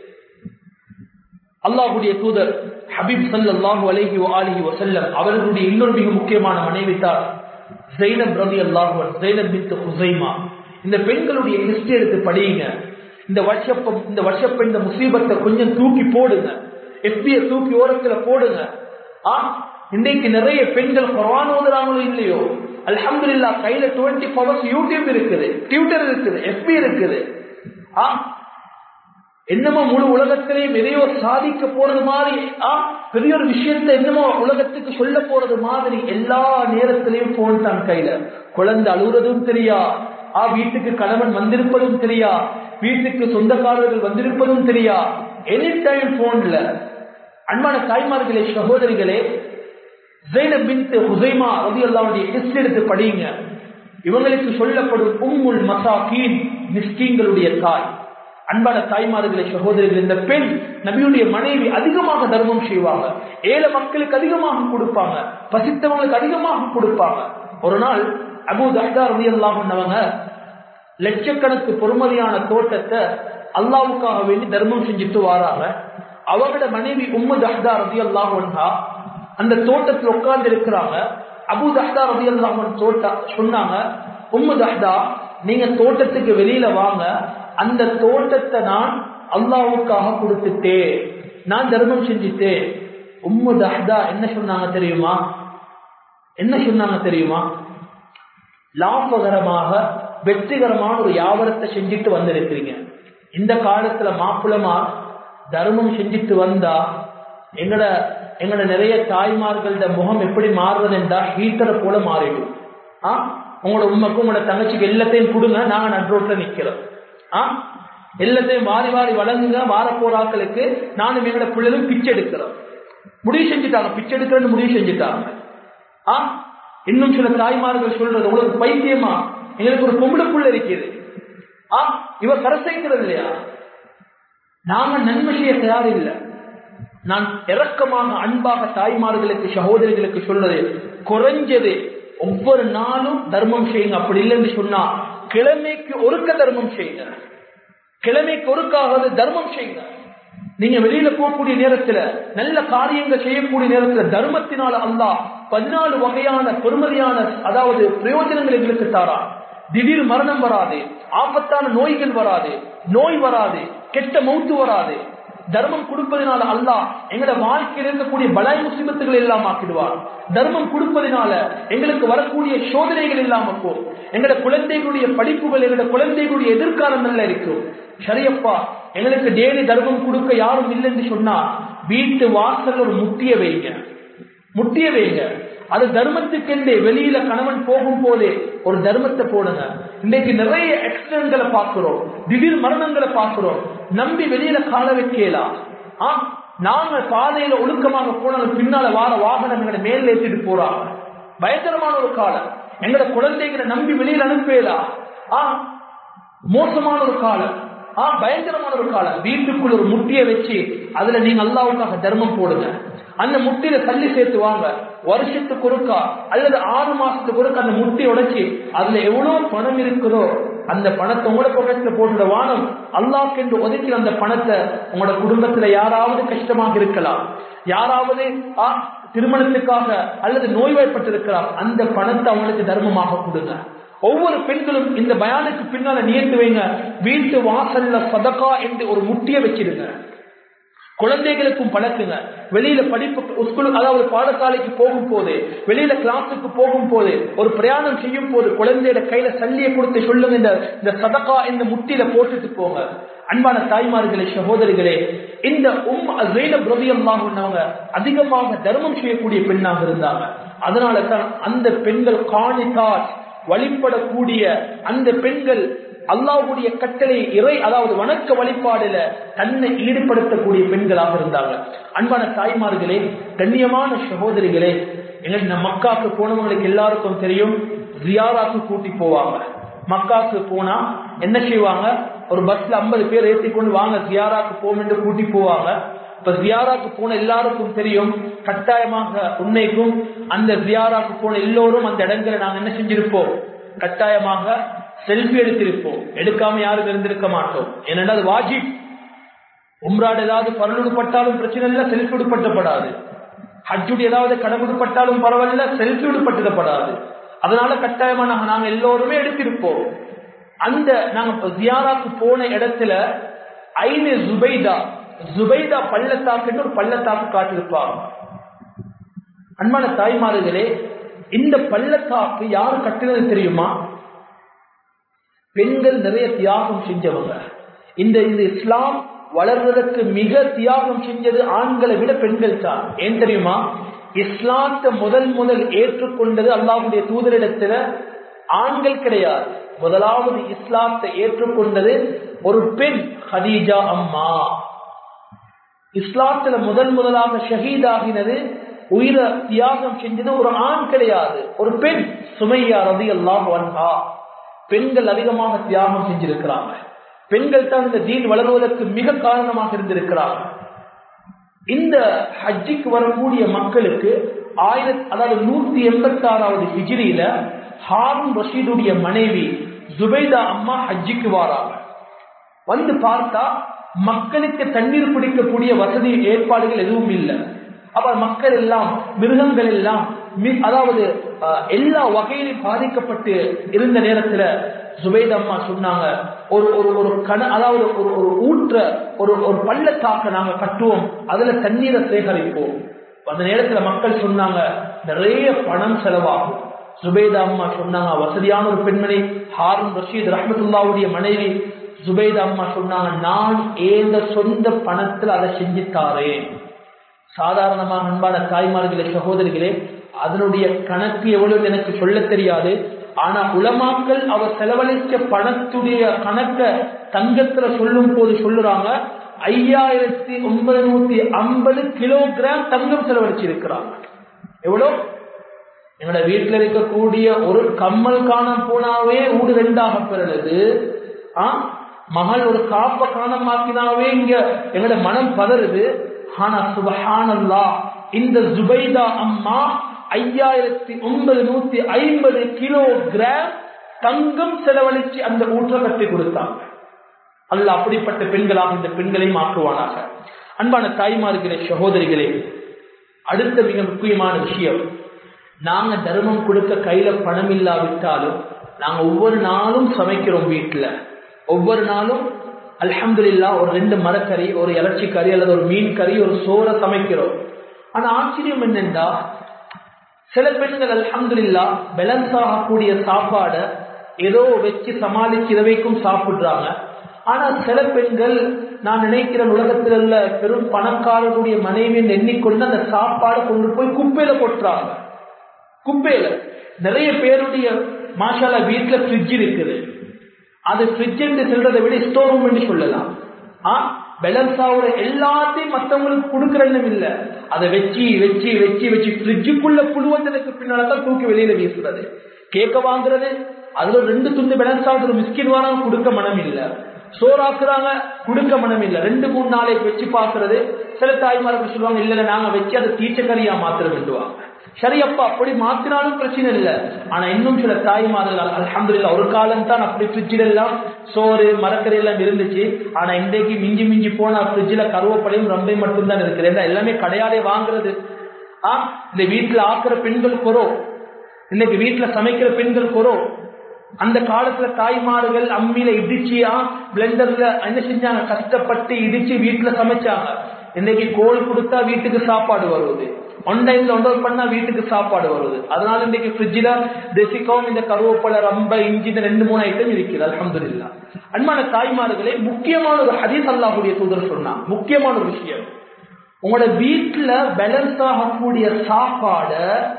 அல்லாஹுடைய தூதர் ஹபீப் சல்லாஹூ அலஹி அலிஹி வசல்லம் அவர்களுடைய இன்னொரு மிக முக்கியமான மனைவி தான் ஜெயினப் ரவி அல்லாஹுவன் ஜெயினப் பின் ஹுசைமா இந்த பெண்களுடைய ஹிஸ்டரி எடுத்து படியுங்க இந்த வருஷப்பம் இந்த வருஷப்ப இந்த முசீபத்தை கொஞ்சம் தூக்கி போடுங்க எப்பிய தூக்கி ஓரத்துல போடுங்க ஆ இன்றைக்கு நிறைய பெண்கள் குரான் ஓதுறாங்களோ இல்லையோ அல்ஹம்துலில்லா கையில டுவெண்ட்டி ஹவர்ஸ் யூடியூப் இருக்குது ட்விட்டர் இருக்குது எஃபி இருக்குது ஆ என்னமோ முழு உலகத்திலையும் எதையோ சாதிக்க போறது மாதிரி ஆ பெரிய ஒரு விஷயத்த என்னமோ உலகத்துக்கு சொல்ல போறது மாதிரி எல்லா நேரத்திலையும் போன் தான் கையில குழந்தை அழுகுறதும் தெரியா ஆ வீட்டுக்கு கணவன் வந்திருப்பதும் தெரியா வீட்டுக்கு சொந்தக்காரர்கள் வந்திருப்பதும் தெரியா எனி டைம் போன்ல அன்பான தாய்மார்களே சகோதரிகளே ஜெயினப் பின் ஹுசைமா ரதி அல்லாவுடைய ஹிஸ்ட் எடுத்து படிங்க இவங்களுக்கு சொல்லப்படும் உம்முல் மசாகீன் மிஸ்கீன்களுடைய தாய் அன்பான தாய்மார்களே சகோதரிகள் இந்த பெண் நபியுடைய மனைவி அதிகமாக தர்மம் செய்வாங்க ஏழை மக்களுக்கு அதிகமாக கொடுப்பாங்க பசித்தவங்களுக்கு அதிகமாக கொடுப்பாங்க ஒரு நாள் அபு தஹ்தா ரதி அல்லாஹ் பண்ணவங்க லட்சக்கணக்கு பொறுமதியான தோட்டத்தை அல்லாவுக்காக வேண்டி தர்மம் செஞ்சுட்டு வாராங்க அவங்களோட மனைவி உம்மு தஹ்தா ரதி அல்லாஹ் அந்த தோட்டத்தில் உட்கார்ந்து இருக்கிறாங்க அபு தஹ்தா ரதி அல்லாஹ் தோட்ட சொன்னாங்க உம்மு தஹ்தா நீங்க தோட்டத்துக்கு வெளியில வாங்க அந்த தோட்டத்தை நான் அல்லாவுக்காக கொடுத்துட்டே நான் தர்மம் செஞ்சுட்டேன் உம்மு தஹ்தா என்ன சொன்னாங்க தெரியுமா என்ன சொன்னாங்க தெரியுமா லாபகரமாக வெற்றிகரமான ஒரு வியாபாரத்தை செஞ்சுட்டு வந்திருக்கிறீங்க இந்த காலத்துல மாப்பிளமா தர்மம் செஞ்சுட்டு வந்தா எங்கட எங்கட நிறைய தாய்மார்களோட முகம் எப்படி மாறுறது என்றா ஹீட்டரை போல மாறிடும் ஆ உங்களோட உண்மைக்கும் உங்களோட தங்கச்சிக்கு எல்லாத்தையும் கொடுங்க நாங்க நட்ரோட்ல நிக்கிறோம் ஆ எல்லாத்தையும் வாரி வாரி வழங்குங்க வார போராக்களுக்கு நானும் எங்களோட பிள்ளைகளும் பிச்சை எடுக்கிறோம் முடிவு செஞ்சுட்டாங்க பிச்சை எடுக்கிறேன்னு முடிவு செஞ்சுட்டாங்க ஆ இன்னும் சில தாய்மார்கள் சொல்றது உங்களுக்கு பைத்தியமா எங்களுக்கு ஒரு பொம்பளை புள்ள இருக்குது ஆ இவ கரசைக்கிறது இல்லையா நாங்க நன்மை செய்ய தயார் இல்லை நான் இறக்கமாக அன்பாக தாய்மார்களுக்கு சகோதரிகளுக்கு சொல்றது குறைஞ்சது ஒவ்வொரு நாளும் தர்மம் செய்யுங்க அப்படி இல்லைன்னு சொன்னா கிழமைக்கு ஒருக்க தர்மம் செய்யுங்க கிழமைக்கு ஒருக்காவது தர்மம் செய்யுங்க நீங்க வெளியில போகக்கூடிய நேரத்துல நல்ல காரியங்கள் செய்யக்கூடிய நேரத்துல தர்மத்தினால அல்லா பதினாலு வகையான பெருமதியான அதாவது பிரயோஜனங்கள் எங்களுக்கு தாரா திடீர் மரணம் வராது ஆபத்தான நோய்கள் வராது நோய் வராது கெட்ட மௌத்து வராது தர்மம் கொடுப்பதனால அல்லாஹ் எங்களோட வாழ்க்கையில் இருக்கக்கூடிய பலாய் முசிபத்துகள் எல்லாம் ஆக்கிடுவார் தர்மம் கொடுப்பதனால எங்களுக்கு வரக்கூடிய சோதனைகள் இல்லாம போகும் எங்களோட குழந்தைகளுடைய படிப்புகள் எங்களோட குழந்தைகளுடைய எதிர்காலம் நல்ல இருக்கும் சரியப்பா எங்களுக்கு டெய்லி தர்மம் கொடுக்க யாரும் இல்லைன்னு சொன்னா வீட்டு வாசல் ஒரு முட்டிய வைங்க முட்டிய வைங்க அது தர்மத்துக்கென்றே வெளியில கணவன் போகும் போதே ஒரு தர்மத்தை போடுங்க இன்னைக்கு நிறைய ஆக்சிடென்ட்களை பார்க்கிறோம் திடீர் மரணங்களை பார்க்கிறோம் நம்பி வெளியில கால வைக்கலாம் ஆ நாங்க பாதையில ஒழுக்கமாக போனாலும் பின்னால வார வாகனம் எங்களை மேல ஏற்றிட்டு போறாங்க பயங்கரமான ஒரு காலம் எங்களோட குழந்தைகளை நம்பி வெளியில அனுப்பலாம் ஆ மோசமான ஒரு காலம் ஆ பயங்கரமான ஒரு காலம் வீட்டுக்குள்ள ஒரு முட்டியை வச்சு அதுல நீங்க அல்லாவுக்காக தர்மம் போடுங்க அந்த முட்டியில தள்ளி சேர்த்து வாங்க வருஷத்துக்கு ஒருக்கா அல்லது ஆறு மாசத்துக்கு ஒருக்கா அந்த முட்டி உடைச்சு அதுல எவ்வளவு பணம் இருக்குதோ அந்த பணத்தை உங்களோட பக்கத்துல போட்டுட வானம் அல்லாஹ் என்று ஒதுக்கிற அந்த பணத்தை உங்களோட குடும்பத்துல யாராவது கஷ்டமாக இருக்கலாம் யாராவது திருமணத்துக்காக அல்லது நோய்வாய்ப்பட்டிருக்கலாம் அந்த பணத்தை அவங்களுக்கு தர்மமாக கொடுங்க ஒவ்வொரு பெண்களும் இந்த பயானுக்கு பின்னால நியத்து வைங்க வீட்டு வாசல்ல சதக்கா என்று ஒரு முட்டிய வச்சிருங்க குழந்தைகளுக்கும் பழக்குங்க வெளியில படிப்பு ஸ்கூல் அதாவது பாடசாலைக்கு போகும் போது வெளியில கிளாஸுக்கு போகும் போது ஒரு பிரயாணம் செய்யும் போது குழந்தையோட கையில சல்லியை கொடுத்து சொல்லுங்க இந்த இந்த சதக்கா இந்த முட்டியில போட்டுட்டு போங்க அன்பான தாய்மார்களே சகோதரிகளே இந்த உம் ஜெயினப் ரவியம்மாங்க அதிகமாக தர்மம் செய்யக்கூடிய பெண்ணாக இருந்தாங்க அதனால தான் அந்த பெண்கள் காணித்தார் வழிபடக்கூடிய அந்த பெண்கள் அல்லாவுடைய கட்டளை இறை அதாவது வணக்க வழிபாடுல தன்னை ஈடுபடுத்தக்கூடிய பெண்களாக இருந்தாங்க அன்பான தாய்மார்களே கண்ணியமான சகோதரிகளே எங்க மக்காக்கு போனவங்களுக்கு எல்லாருக்கும் தெரியும் ஜியாராக்கு கூட்டி போவாங்க மக்காக்கு போனா என்ன செய்வாங்க ஒரு பஸ்ல ஐம்பது பேர் ஏற்றி கொண்டு வாங்க ஜியாராக்கு போம் என்று கூட்டி போவாங்க இப்ப ஜியாராக்கு போன எல்லாருக்கும் தெரியும் கட்டாயமாக உண்மைக்கும் அந்த ஜியாராக்கு போன எல்லோரும் அந்த இடங்களை நாங்க என்ன செஞ்சிருப்போம் கட்டாயமாக செல்ஃபி எடுத்திருப்போம் எடுக்காம யாரும் இருந்திருக்க மாட்டோம் ஏனென்றால் அது வாஜிப் உம்ராடு ஏதாவது பரலுடுப்பட்டாலும் பிரச்சனை இல்லை செல்ஃபி உடுப்பட்டப்படாது ஹஜ்ஜுடி ஏதாவது கடவுடுப்பட்டாலும் பரவாயில்ல செல்ஃபி உடுப்பட்டப்படாது அதனால கட்டாயமா நாங்க எல்லோருமே எடுத்திருப்போம் அந்த நாங்க ஜியாராக்கு போன இடத்துல ஐந்து ஜுபைதா ஜுபைதா பள்ளத்தாக்குன்னு ஒரு பள்ளத்தாக்கு காட்டிருப்பாங்க அன்பான தாய்மார்களே இந்த பள்ளத்தாக்கு யார் கட்டினது தெரியுமா பெண்கள் நிறைய தியாகம் செஞ்சவங்க இந்த இந்த இஸ்லாம் வளர்வதற்கு மிக தியாகம் செஞ்சது ஆண்களை விட பெண்கள் தான் ஏன் தெரியுமா இஸ்லாத்தை முதல் முதல் ஏற்றுக்கொண்டது அல்லாஹுடைய தூதரிடத்துல ஆண்கள் கிடையாது முதலாவது இஸ்லாத்தை ஏற்றுக்கொண்டது ஒரு பெண் ஹதீஜா அம்மா இஸ்லாத்துல முதல் முதலாக ஷஹீதாகினது உயிர தியாகம் செஞ்சது ஒரு ஆண் கிடையாது ஒரு பெண் சுமையா ரதி அல்லாஹ் வன்ஹா பெண்கள் அதிகமாக தியாகம் செஞ்சிருக்கிறாங்க பெண்கள் தான் இந்த தீன் வளர்வதற்கு மிக காரணமாக இருந்திருக்கிறாங்க இந்த ஹஜ்ஜிக்கு வரக்கூடிய மக்களுக்கு ஆயிரத்தி அதாவது நூத்தி எண்பத்தி ஆறாவது ஹிஜிரியில ஹாரூன் ரஷீதுடைய மனைவி ஜுபைதா அம்மா ஹஜ்ஜிக்கு வாராங்க வந்து பார்த்தா மக்களுக்கு தண்ணீர் பிடிக்கக்கூடிய வசதி ஏற்பாடுகள் எதுவும் இல்லை அப்ப மக்கள் எல்லாம் மிருகங்கள் எல்லாம் அதாவது எல்லா வகையிலும் பாதிக்கப்பட்டு இருந்த நேரத்துல சுபைத் அம்மா சொன்னாங்க ஒரு ஒரு ஒரு கண அதாவது ஒரு ஒரு ஊற்ற ஒரு ஒரு பள்ளத்தாக்க நாங்க கட்டுவோம் அதுல தண்ணீரை சேகரிப்போம் அந்த நேரத்துல மக்கள் சொன்னாங்க நிறைய பணம் செலவாகும் சுபேதா அம்மா சொன்னாங்க வசதியான ஒரு பெண்மணி ஹாரூன் ரஷீத் ரஹமத்துல்லாவுடைய மனைவி சுபேதா அம்மா சொன்னாங்க நான் ஏந்த சொந்த பணத்தில் அதை செஞ்சு தாரேன் சாதாரணமாக அன்பான தாய்மார்களே சகோதரிகளே அதனுடைய கணக்கு எவ்வளவு எனக்கு சொல்ல தெரியாது ஆனா உலமாக்கள் அவர் செலவழிச்ச பணத்துடைய கணக்க தங்கத்துல சொல்லும் போது சொல்லுறாங்க ஐயாயிரத்தி ஒன்பது நூத்தி ஐம்பது கிலோகிராம் தங்கம் செலவழிச்சிருக்கிறாங்க எவ்வளவு எங்களோட வீட்டுல இருக்கக்கூடிய ஒரு கம்மல் காண போனாவே ஊடு ரெண்டாக பெறுது ஆஹ் மகள் ஒரு காப்ப காணமாக்கினாவே இங்க எங்களோட மனம் பதறுது ஆனா சுபஹானல்லா இந்த ஜுபைதா அம்மா ஐயாயிரத்தி ஒன்பது நூத்தி ஐம்பது கிலோ கிராம் தங்கம் செலவழிச்சு அந்த ஊற்ற கட்டி கொடுத்தாங்க அல்ல அப்படிப்பட்ட பெண்களாக இந்த பெண்களை மாற்றுவானாக அன்பான தாய்மார்களே சகோதரிகளே அடுத்த மிக முக்கியமான விஷயம் நாங்க தர்மம் கொடுக்க கையில பணம் இல்லாவிட்டாலும் நாங்க ஒவ்வொரு நாளும் சமைக்கிறோம் வீட்டுல ஒவ்வொரு நாளும் அல்ஹம்துல்லா ஒரு ரெண்டு மரக்கறி ஒரு இலச்சி கறி அல்லது ஒரு மீன் கறி ஒரு சோறை சமைக்கிறோம் ஆனா ஆச்சரியம் என்னென்றா சில பெண்கள் அல்ஹம்துல்லா பேலன்ஸ் ஆகக்கூடிய சாப்பாட ஏதோ வச்சு சமாளிச்சு இரவைக்கும் சாப்பிடுறாங்க ஆனா சில பெண்கள் நான் நினைக்கிற உலகத்தில் உள்ள பெரும் பணக்காரர்களுடைய மனைவி எண்ணிக்கொண்டு அந்த சாப்பாடை கொண்டு போய் குப்பையில கொட்டுறாங்க குப்பையில நிறைய பேருடைய மாஷால வீட்டுல ஃப்ரிட்ஜ் இருக்குது அது ஃப்ரிட்ஜ் என்று சொல்றதை விட ஸ்டோர் ரூம் என்று சொல்லலாம் பேலன்ஸ் ஆகுற எல்லாத்தையும் மற்றவங்களுக்கு கொடுக்கற எண்ணம் இல்ல அதை வச்சு வச்சு வச்சு வச்சு ஃப்ரிட்ஜுக்குள்ள புழுவந்தனுக்கு பின்னால்தான் தூக்கி வெளியில வீசுறது கேக்க வாங்குறது அதுல ரெண்டு துண்டு பேலன்ஸ் ஆகுற மிஸ்கின் வாரம் கொடுக்க மனம் இல்ல சோறாக்குறாங்க கொடுக்க மனம் இல்ல ரெண்டு மூணு நாளைக்கு வச்சு பாக்குறது சில தாய்மார்கள் சொல்லுவாங்க இல்ல நாங்க வச்சு அதை தீச்சக்கரியா மாத்திர வேண்டுவாங்க சரி அப்பா அப்படி மாத்தினாலும் பிரச்சனை இல்லை ஆனா இன்னும் சில தாய்மார்கள் அலமதுல்லா ஒரு காலம் தான் அப்படி ஃப்ரிட்ஜில் எல்லாம் சோறு மரக்கறி எல்லாம் இருந்துச்சு ஆனா இன்றைக்கு மிஞ்சி மிஞ்சி போனா ஃப்ரிட்ஜில் கருவேப்படையும் ரம்பை மட்டும்தான் இருக்குது ஏன்னா எல்லாமே கடையாலே வாங்குறது ஆ இந்த வீட்டுல ஆக்குற பெண்கள் குறோ இன்னைக்கு வீட்டுல சமைக்கிற பெண்கள் குறோ அந்த காலத்துல தாய்மார்கள் அம்மியில இடிச்சியா பிளெண்டர்ல என்ன செஞ்சாங்க கஷ்டப்பட்டு இடிச்சு வீட்டுல சமைச்சாங்க இன்னைக்கு கோல் கொடுத்தா வீட்டுக்கு சாப்பாடு வருவது ஆன்லைன்ல ஆர்டர் பண்ணா வீட்டுக்கு சாப்பாடு வருது அதனால இன்னைக்கு ஃப்ரிட்ஜில் டெசிகாம் இந்த கருவேப்பழ ரம்ப இஞ்சி இந்த ரெண்டு மூணு ஐட்டம் இருக்குது அலமதுல்லா அன்பான தாய்மார்களே முக்கியமான ஒரு ஹதீஸ் அல்லாஹுடைய தூதர் சொன்னா முக்கியமான ஒரு விஷயம் உங்களோட வீட்டுல பேலன்ஸ் ஆகக்கூடிய சாப்பாட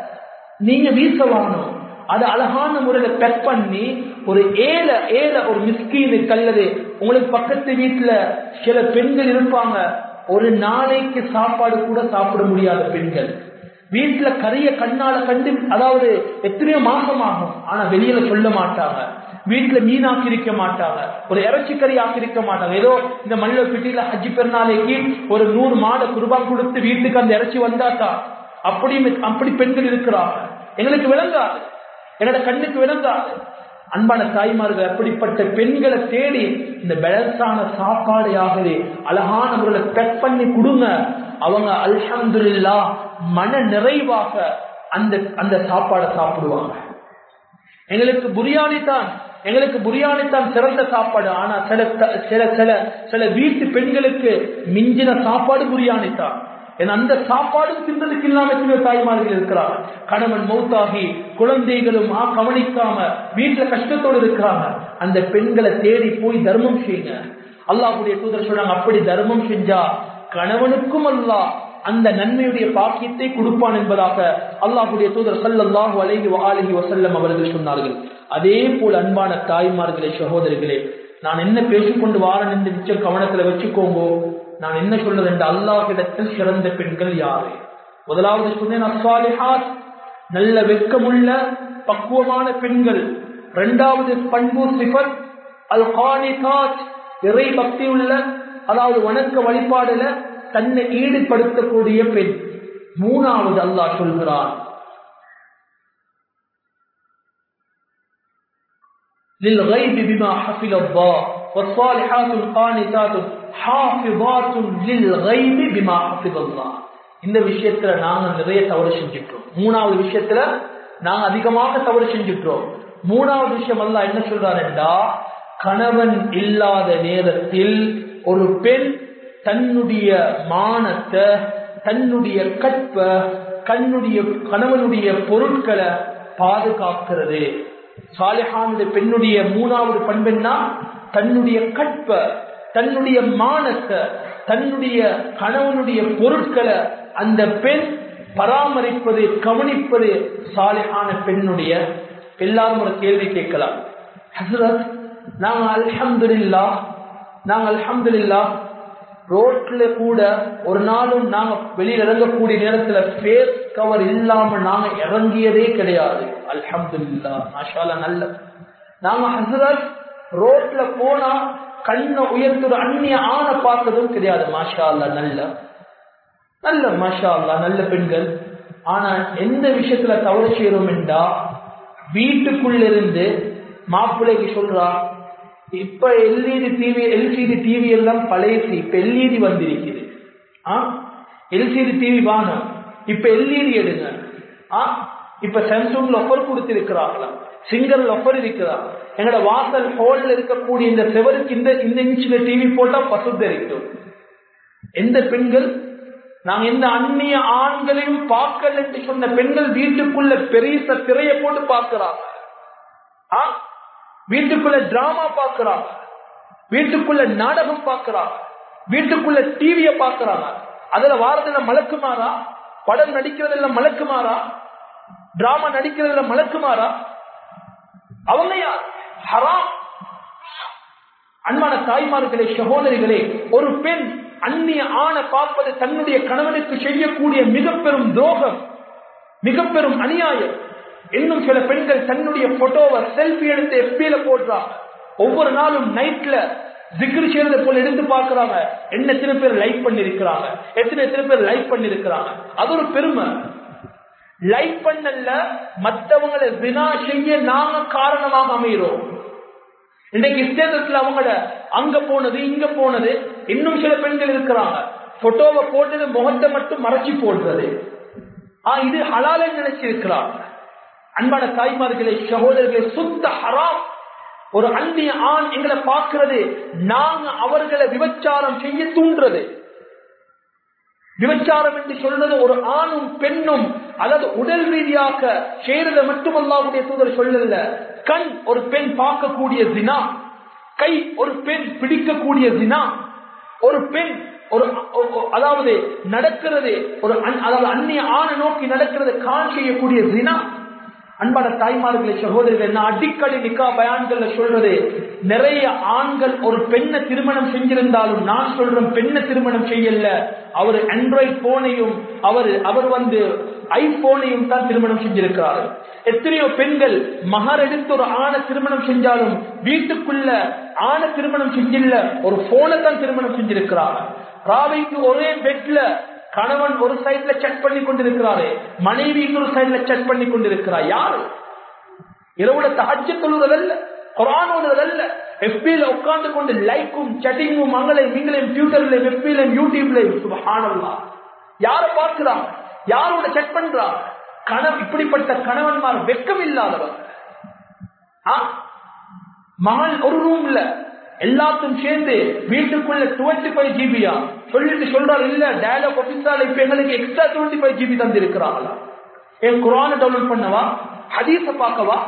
நீங்க வீச வாங்கணும் அது அழகான முறையில பெக் பண்ணி ஒரு ஏழை ஏழை ஒரு மிஸ்கீனுக்கு அல்லது உங்களுக்கு பக்கத்து வீட்டுல சில பெண்கள் இருப்பாங்க ஒரு நாளைக்கு சாப்பாடு கூட சாப்பிட முடியாத பெண்கள் வீட்டுல கரிய கண்ணால கண்டு அதாவது எத்தனையோ மாசம் ஆகும் ஆனா வெளியில சொல்ல மாட்டாங்க வீட்டுல மீன் ஆக்கிரிக்க மாட்டாங்க ஒரு இறைச்சி கறி ஆக்கிரிக்க மாட்டாங்க ஏதோ இந்த மல்ல பிட்டியில ஹஜ்ஜி பெருநாளைக்கு ஒரு நூறு மாடை குருபான் கொடுத்து வீட்டுக்கு அந்த இறைச்சி வந்தாக்கா அப்படி அப்படி பெண்கள் இருக்கிறாங்க எங்களுக்கு விளங்காது என்னோட கண்ணுக்கு விளங்காது அன்பான தாய்மார்கள் அப்படிப்பட்ட பெண்களை தேடி இந்த பேலன்ஸான சாப்பாடு ஆகவே அழகான முறையில பெக் பண்ணி கொடுங்க அவங்க அல்ஹம்துல்லா மன நிறைவாக அந்த அந்த சாப்பாடை சாப்பிடுவாங்க எங்களுக்கு புரியாணி தான் எங்களுக்கு புரியாணி தான் சிறந்த சாப்பாடு ஆனா சில சில சில சில வீட்டு பெண்களுக்கு மிஞ்சின சாப்பாடு புரியாணி தான் ஏன்னா அந்த சாப்பாடும் தின்றதுக்கு இல்லாம எத்தனையோ தாய்மார்கள் இருக்கிறாங்க கணவன் மௌத்தாகி குழந்தைகளும் ஆ கவனிக்காம வீட்டுல கஷ்டத்தோடு இருக்கிறாங்க அந்த பெண்களை தேடி போய் தர்மம் செய்யுங்க அல்லாஹுடைய தூதர் சொல்றாங்க அப்படி தர்மம் செஞ்சா கணவனுக்கும் அல்லாஹ் அந்த நன்மையுடைய பாக்கியத்தை கொடுப்பான் என்பதாக அல்லாஹுடைய தூதர் சல்லல்லாஹு அலைஹி வஆலிஹி வஸல்லம் அவர்கள் சொன்னார்கள் அதே போல் அன்பான தாய்மார்களே சகோதரிகளே நான் என்ன பேசிக்கொண்டு வாரன் என்று மிச்சம் கவனத்துல வச்சுக்கோங்க நான் என்ன சொல்றது என்று அல்லாஹிடத்தில் சிறந்த பெண்கள் யாரு முதலாவது சொன்னேன் அஸ்வாலிஹாத் நல்ல வெக்கமுள்ள பக்குவமான பெண்கள் இரண்டாவது பண்பு சிபத் அல் கானிகாத் இறை பக்தி உள்ள அதாவது வணக்க வழிபாடுல தன்னை ஈடுபடுத்தக்கூடிய பெண் மூணாவது அல்லாஹ் சொல்கிறான் للغيب بما حفظ الله والصالحات القانتات حافظات للغيب بما حفظ الله இந்த விஷயத்துல நாங்க நிறைய தவறு செஞ்சிட்டோம் மூணாவது விஷயத்துல நாங்க அதிகமாக தவறு செஞ்சிட்டோம் மூணாவது விஷயம் அல்ல என்ன சொல்றாருண்டா கணவன் இல்லாத நேரத்தில் ஒரு பெண் தன்னுடைய மானத்தை தன்னுடைய கற்ப கண்ணுடைய கணவனுடைய பொருட்களை பாதுகாக்கிறது சாலிஹானுடைய பெண்ணுடைய மூணாவது பண்பென்னா தன்னுடைய கற்ப தன்னுடைய மானத்தை தன்னுடைய கணவனுடைய பொருட்களை அந்த பெண் பராமரிப்பது கவனிப்பது சாலிஹான பெண்ணுடைய எல்லாரும் ஒரு கேள்வி கேட்கலாம் ஹசரத் நாங்க அல்ஹம்துலில்லா நாங்க அல்ஹம்துலில்லா ரோட்ல கூட ஒரு நாளும் நாங்க வெளியில் இறங்கக்கூடிய நேரத்துல ஃபேஸ் கவர் இல்லாம நாங்க இறங்கியதே கிடையாது அல்ஹம்துல்லா மாஷாலா நல்ல நாங்க ஹசரத் ரோட்ல போனா கண்ணை உயர்த்துற அந்நிய ஆணை பார்த்ததும் கிடையாது மாஷா அல்லா நல்ல நல்ல மாஷா அல்லா நல்ல பெண்கள் ஆனா எந்த விஷயத்துல தவறு செய்யறோம் என்றா வீட்டுக்குள்ள இருந்து மாப்பிள்ளைக்கு சொல்றா இப்ப எல்இடி டிவி எல்சிடி டிவி எல்லாம் பழையசி இப்ப எல்இடி வந்திருக்குது எல்சிடி டிவி வாங்க இப்ப எல்இடி எடுங்க ஆ இப்ப சாம்சங்ல ஒஃபர் கொடுத்திருக்கிறாங்களா சிங்கர்ல ஒஃபர் இருக்கிறா எங்களோட வாசல் ஹோல்ல இருக்கக்கூடிய இந்த செவருக்கு இந்த இந்த இன்ச்சில டிவி போட்டா பசுத்தரிக்கும் எந்த பெண்கள் நாங்க எந்த அந்நிய ஆண்களையும் பார்க்கல என்று சொன்ன பெண்கள் வீட்டுக்குள்ள பெரிய திரைய போட்டு பார்க்கிறாங்க வீட்டுக்குள்ள டிராமா பார்க்கிறாங்க வீட்டுக்குள்ள நாடகம் பார்க்கிறாங்க வீட்டுக்குள்ள டிவிய பார்க்கிறாங்க அதுல வாரத்துல மலக்குமாறா படம் நடிக்கிறதுல மலக்குமாறா டிராமா நடிக்கிறதுல மலக்குமாறா அவங்க யார் ஹராம் அன்பான தாய்மார்களே சகோதரிகளே ஒரு பெண் அந்நிய ஆணை பார்ப்பது தன்னுடைய கணவனுக்கு செய்யக்கூடிய மிக பெரும் துரோகம் மிக பெரும் அநியாயம் இன்னும் சில பெண்கள் தன்னுடைய போட்டோவை செல்ஃபி எடுத்து எப்பியில போடுறாங்க ஒவ்வொரு நாளும் நைட்ல ஜிக்ரு செய்யறதை போல எடுத்து பாக்குறாங்க என்ன எத்தனை பேர் லைக் பண்ணிருக்கிறாங்க எத்தனை எத்தனை பேர் லைக் பண்ணிருக்கிறாங்க அது ஒரு பெருமை லைக் பண்ணல மற்றவங்களை வினா செய்ய நாங்க காரணமாக அமைகிறோம் இன்னைக்கு ஸ்டேட்டஸ்ல அவங்களோட அங்க போனது இங்க போனது இன்னும் சில பெண்கள் இருக்கிறாங்க போட்டோவை போட்டது முகத்தை மட்டும் மறைச்சி போடுறது ஆஹ் இது ஹலாலை நினைச்சிருக்கிறாங்க அன்பான தாய்மார்களை சகோதரர்களை சுத்த ஹராம் ஒரு அந்நிய ஆண் எங்களை பார்க்கிறது நாங்க அவர்களை விபச்சாரம் செய்ய தூண்டுறது விபச்சாரம் என்று சொல்றது ஒரு ஆணும் பெண்ணும் அதாவது உடல் ரீதியாக செய்யறத மட்டுமல்லாவுடைய தூதர் சொல்லல கண் ஒரு பெண் பார்க்கக்கூடிய தினா கை ஒரு பெண் பிடிக்கக்கூடிய தினா ஒரு பெண் ஒரு அதாவது நடக்கிறது ஒரு அதாவது அந்நிய ஆணை நோக்கி நடக்கிறது கான் செய்யக்கூடிய தினா அன்பான தாய்மார்களை சகோதரிகள் நான் அடிக்கடி நிக்கா பயான்கள் சொல்றது நிறைய ஆண்கள் ஒரு பெண்ணை திருமணம் செஞ்சிருந்தாலும் நான் சொல்றேன் பெண்ணை திருமணம் செய்யல அவர் ஆண்ட்ராய்ட் போனையும் அவர் அவர் வந்து ஐபோனையும் தான் திருமணம் செஞ்சிருக்கிறார் எத்தனையோ பெண்கள் மகர் எடுத்து ஒரு ஆணை திருமணம் செஞ்சாலும் வீட்டுக்குள்ள ஆணை திருமணம் செஞ்சில்ல ஒரு போனை தான் திருமணம் செஞ்சிருக்கிறாங்க ராவைக்கு ஒரே பெட்ல கணவன் ஒரு சைட்ல செக் பண்ணி கொண்டிருக்கிறாரு மனைவி இன்னொரு சைட்ல செக் பண்ணி கொண்டிருக்கிறார் யாரு இரவுல தஹஜ தொழுவதல்ல குரான் ஓதுவதல்ல எஃபில உட்கார்ந்து கொண்டு லைக்கும் சட்டிங்கும் மங்களையும் நீங்களையும் ட்விட்டர்லையும் எஃபிலையும் யூடியூப்லையும் சுபஹானல்லா யார பார்க்கிறாங்க யாரோட செக் பண்றாங்க கணவன் இப்படிப்பட்ட கணவன்மார் வெக்கம் இல்லாதவர் மகள் ஒரு ரூம்ல எல்லாத்தையும் சேர்ந்து வீட்டுக்குள்ள டுவெண்ட்டி ஃபைவ் ஜிபியா சொல்லிட்டு சொல்றாரு இல்ல டயலாக் ஆபீஸால இப்ப எங்களுக்கு எக்ஸ்ட்ரா டுவெண்ட்டி ஃபைவ் ஜிபி தந்து இருக்கிறாங்களா என் குரான டவுன்லோட் பண்ணவா ஹதீஸ பார்க்கவா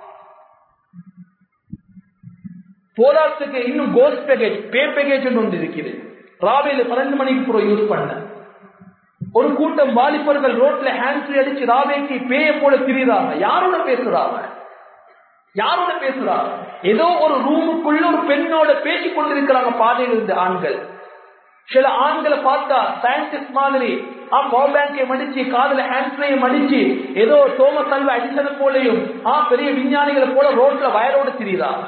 போராட்டத்துக்கு இன்னும் கோல்ட் பேக்கேஜ் பே பேக்கேஜ் ஒன்று இருக்குது ராவையில பன்னெண்டு மணிக்கு அப்புறம் யூஸ் பண்ண ஒரு கூட்டம் வாலிபர்கள் ரோட்ல ஹேண்ட் ஃப்ரீ அடிச்சு ராவேக்கு பேய போல திரியுறாங்க யாரோட பேசுறாங்க யாரோட பேசுறாங்க ஏதோ ஒரு ரூமுக்குள்ள ஒரு பெண்ணோட பேசி கொண்டிருக்கிறாங்க பாதையில் இருந்து ஆண்கள் சில ஆண்களை பார்த்தா சயின்டிஸ்ட் மாதிரி ஆ பவர் பேங்கை மடிச்சு காதுல ஹேண்ட் ஃப்ரீயை மடிச்சு ஏதோ தோமஸ் அல்வா அடிசனை போலையும் ஆ பெரிய விஞ்ஞானிகளை போல ரோட்ல வயரோட திரியுறாங்க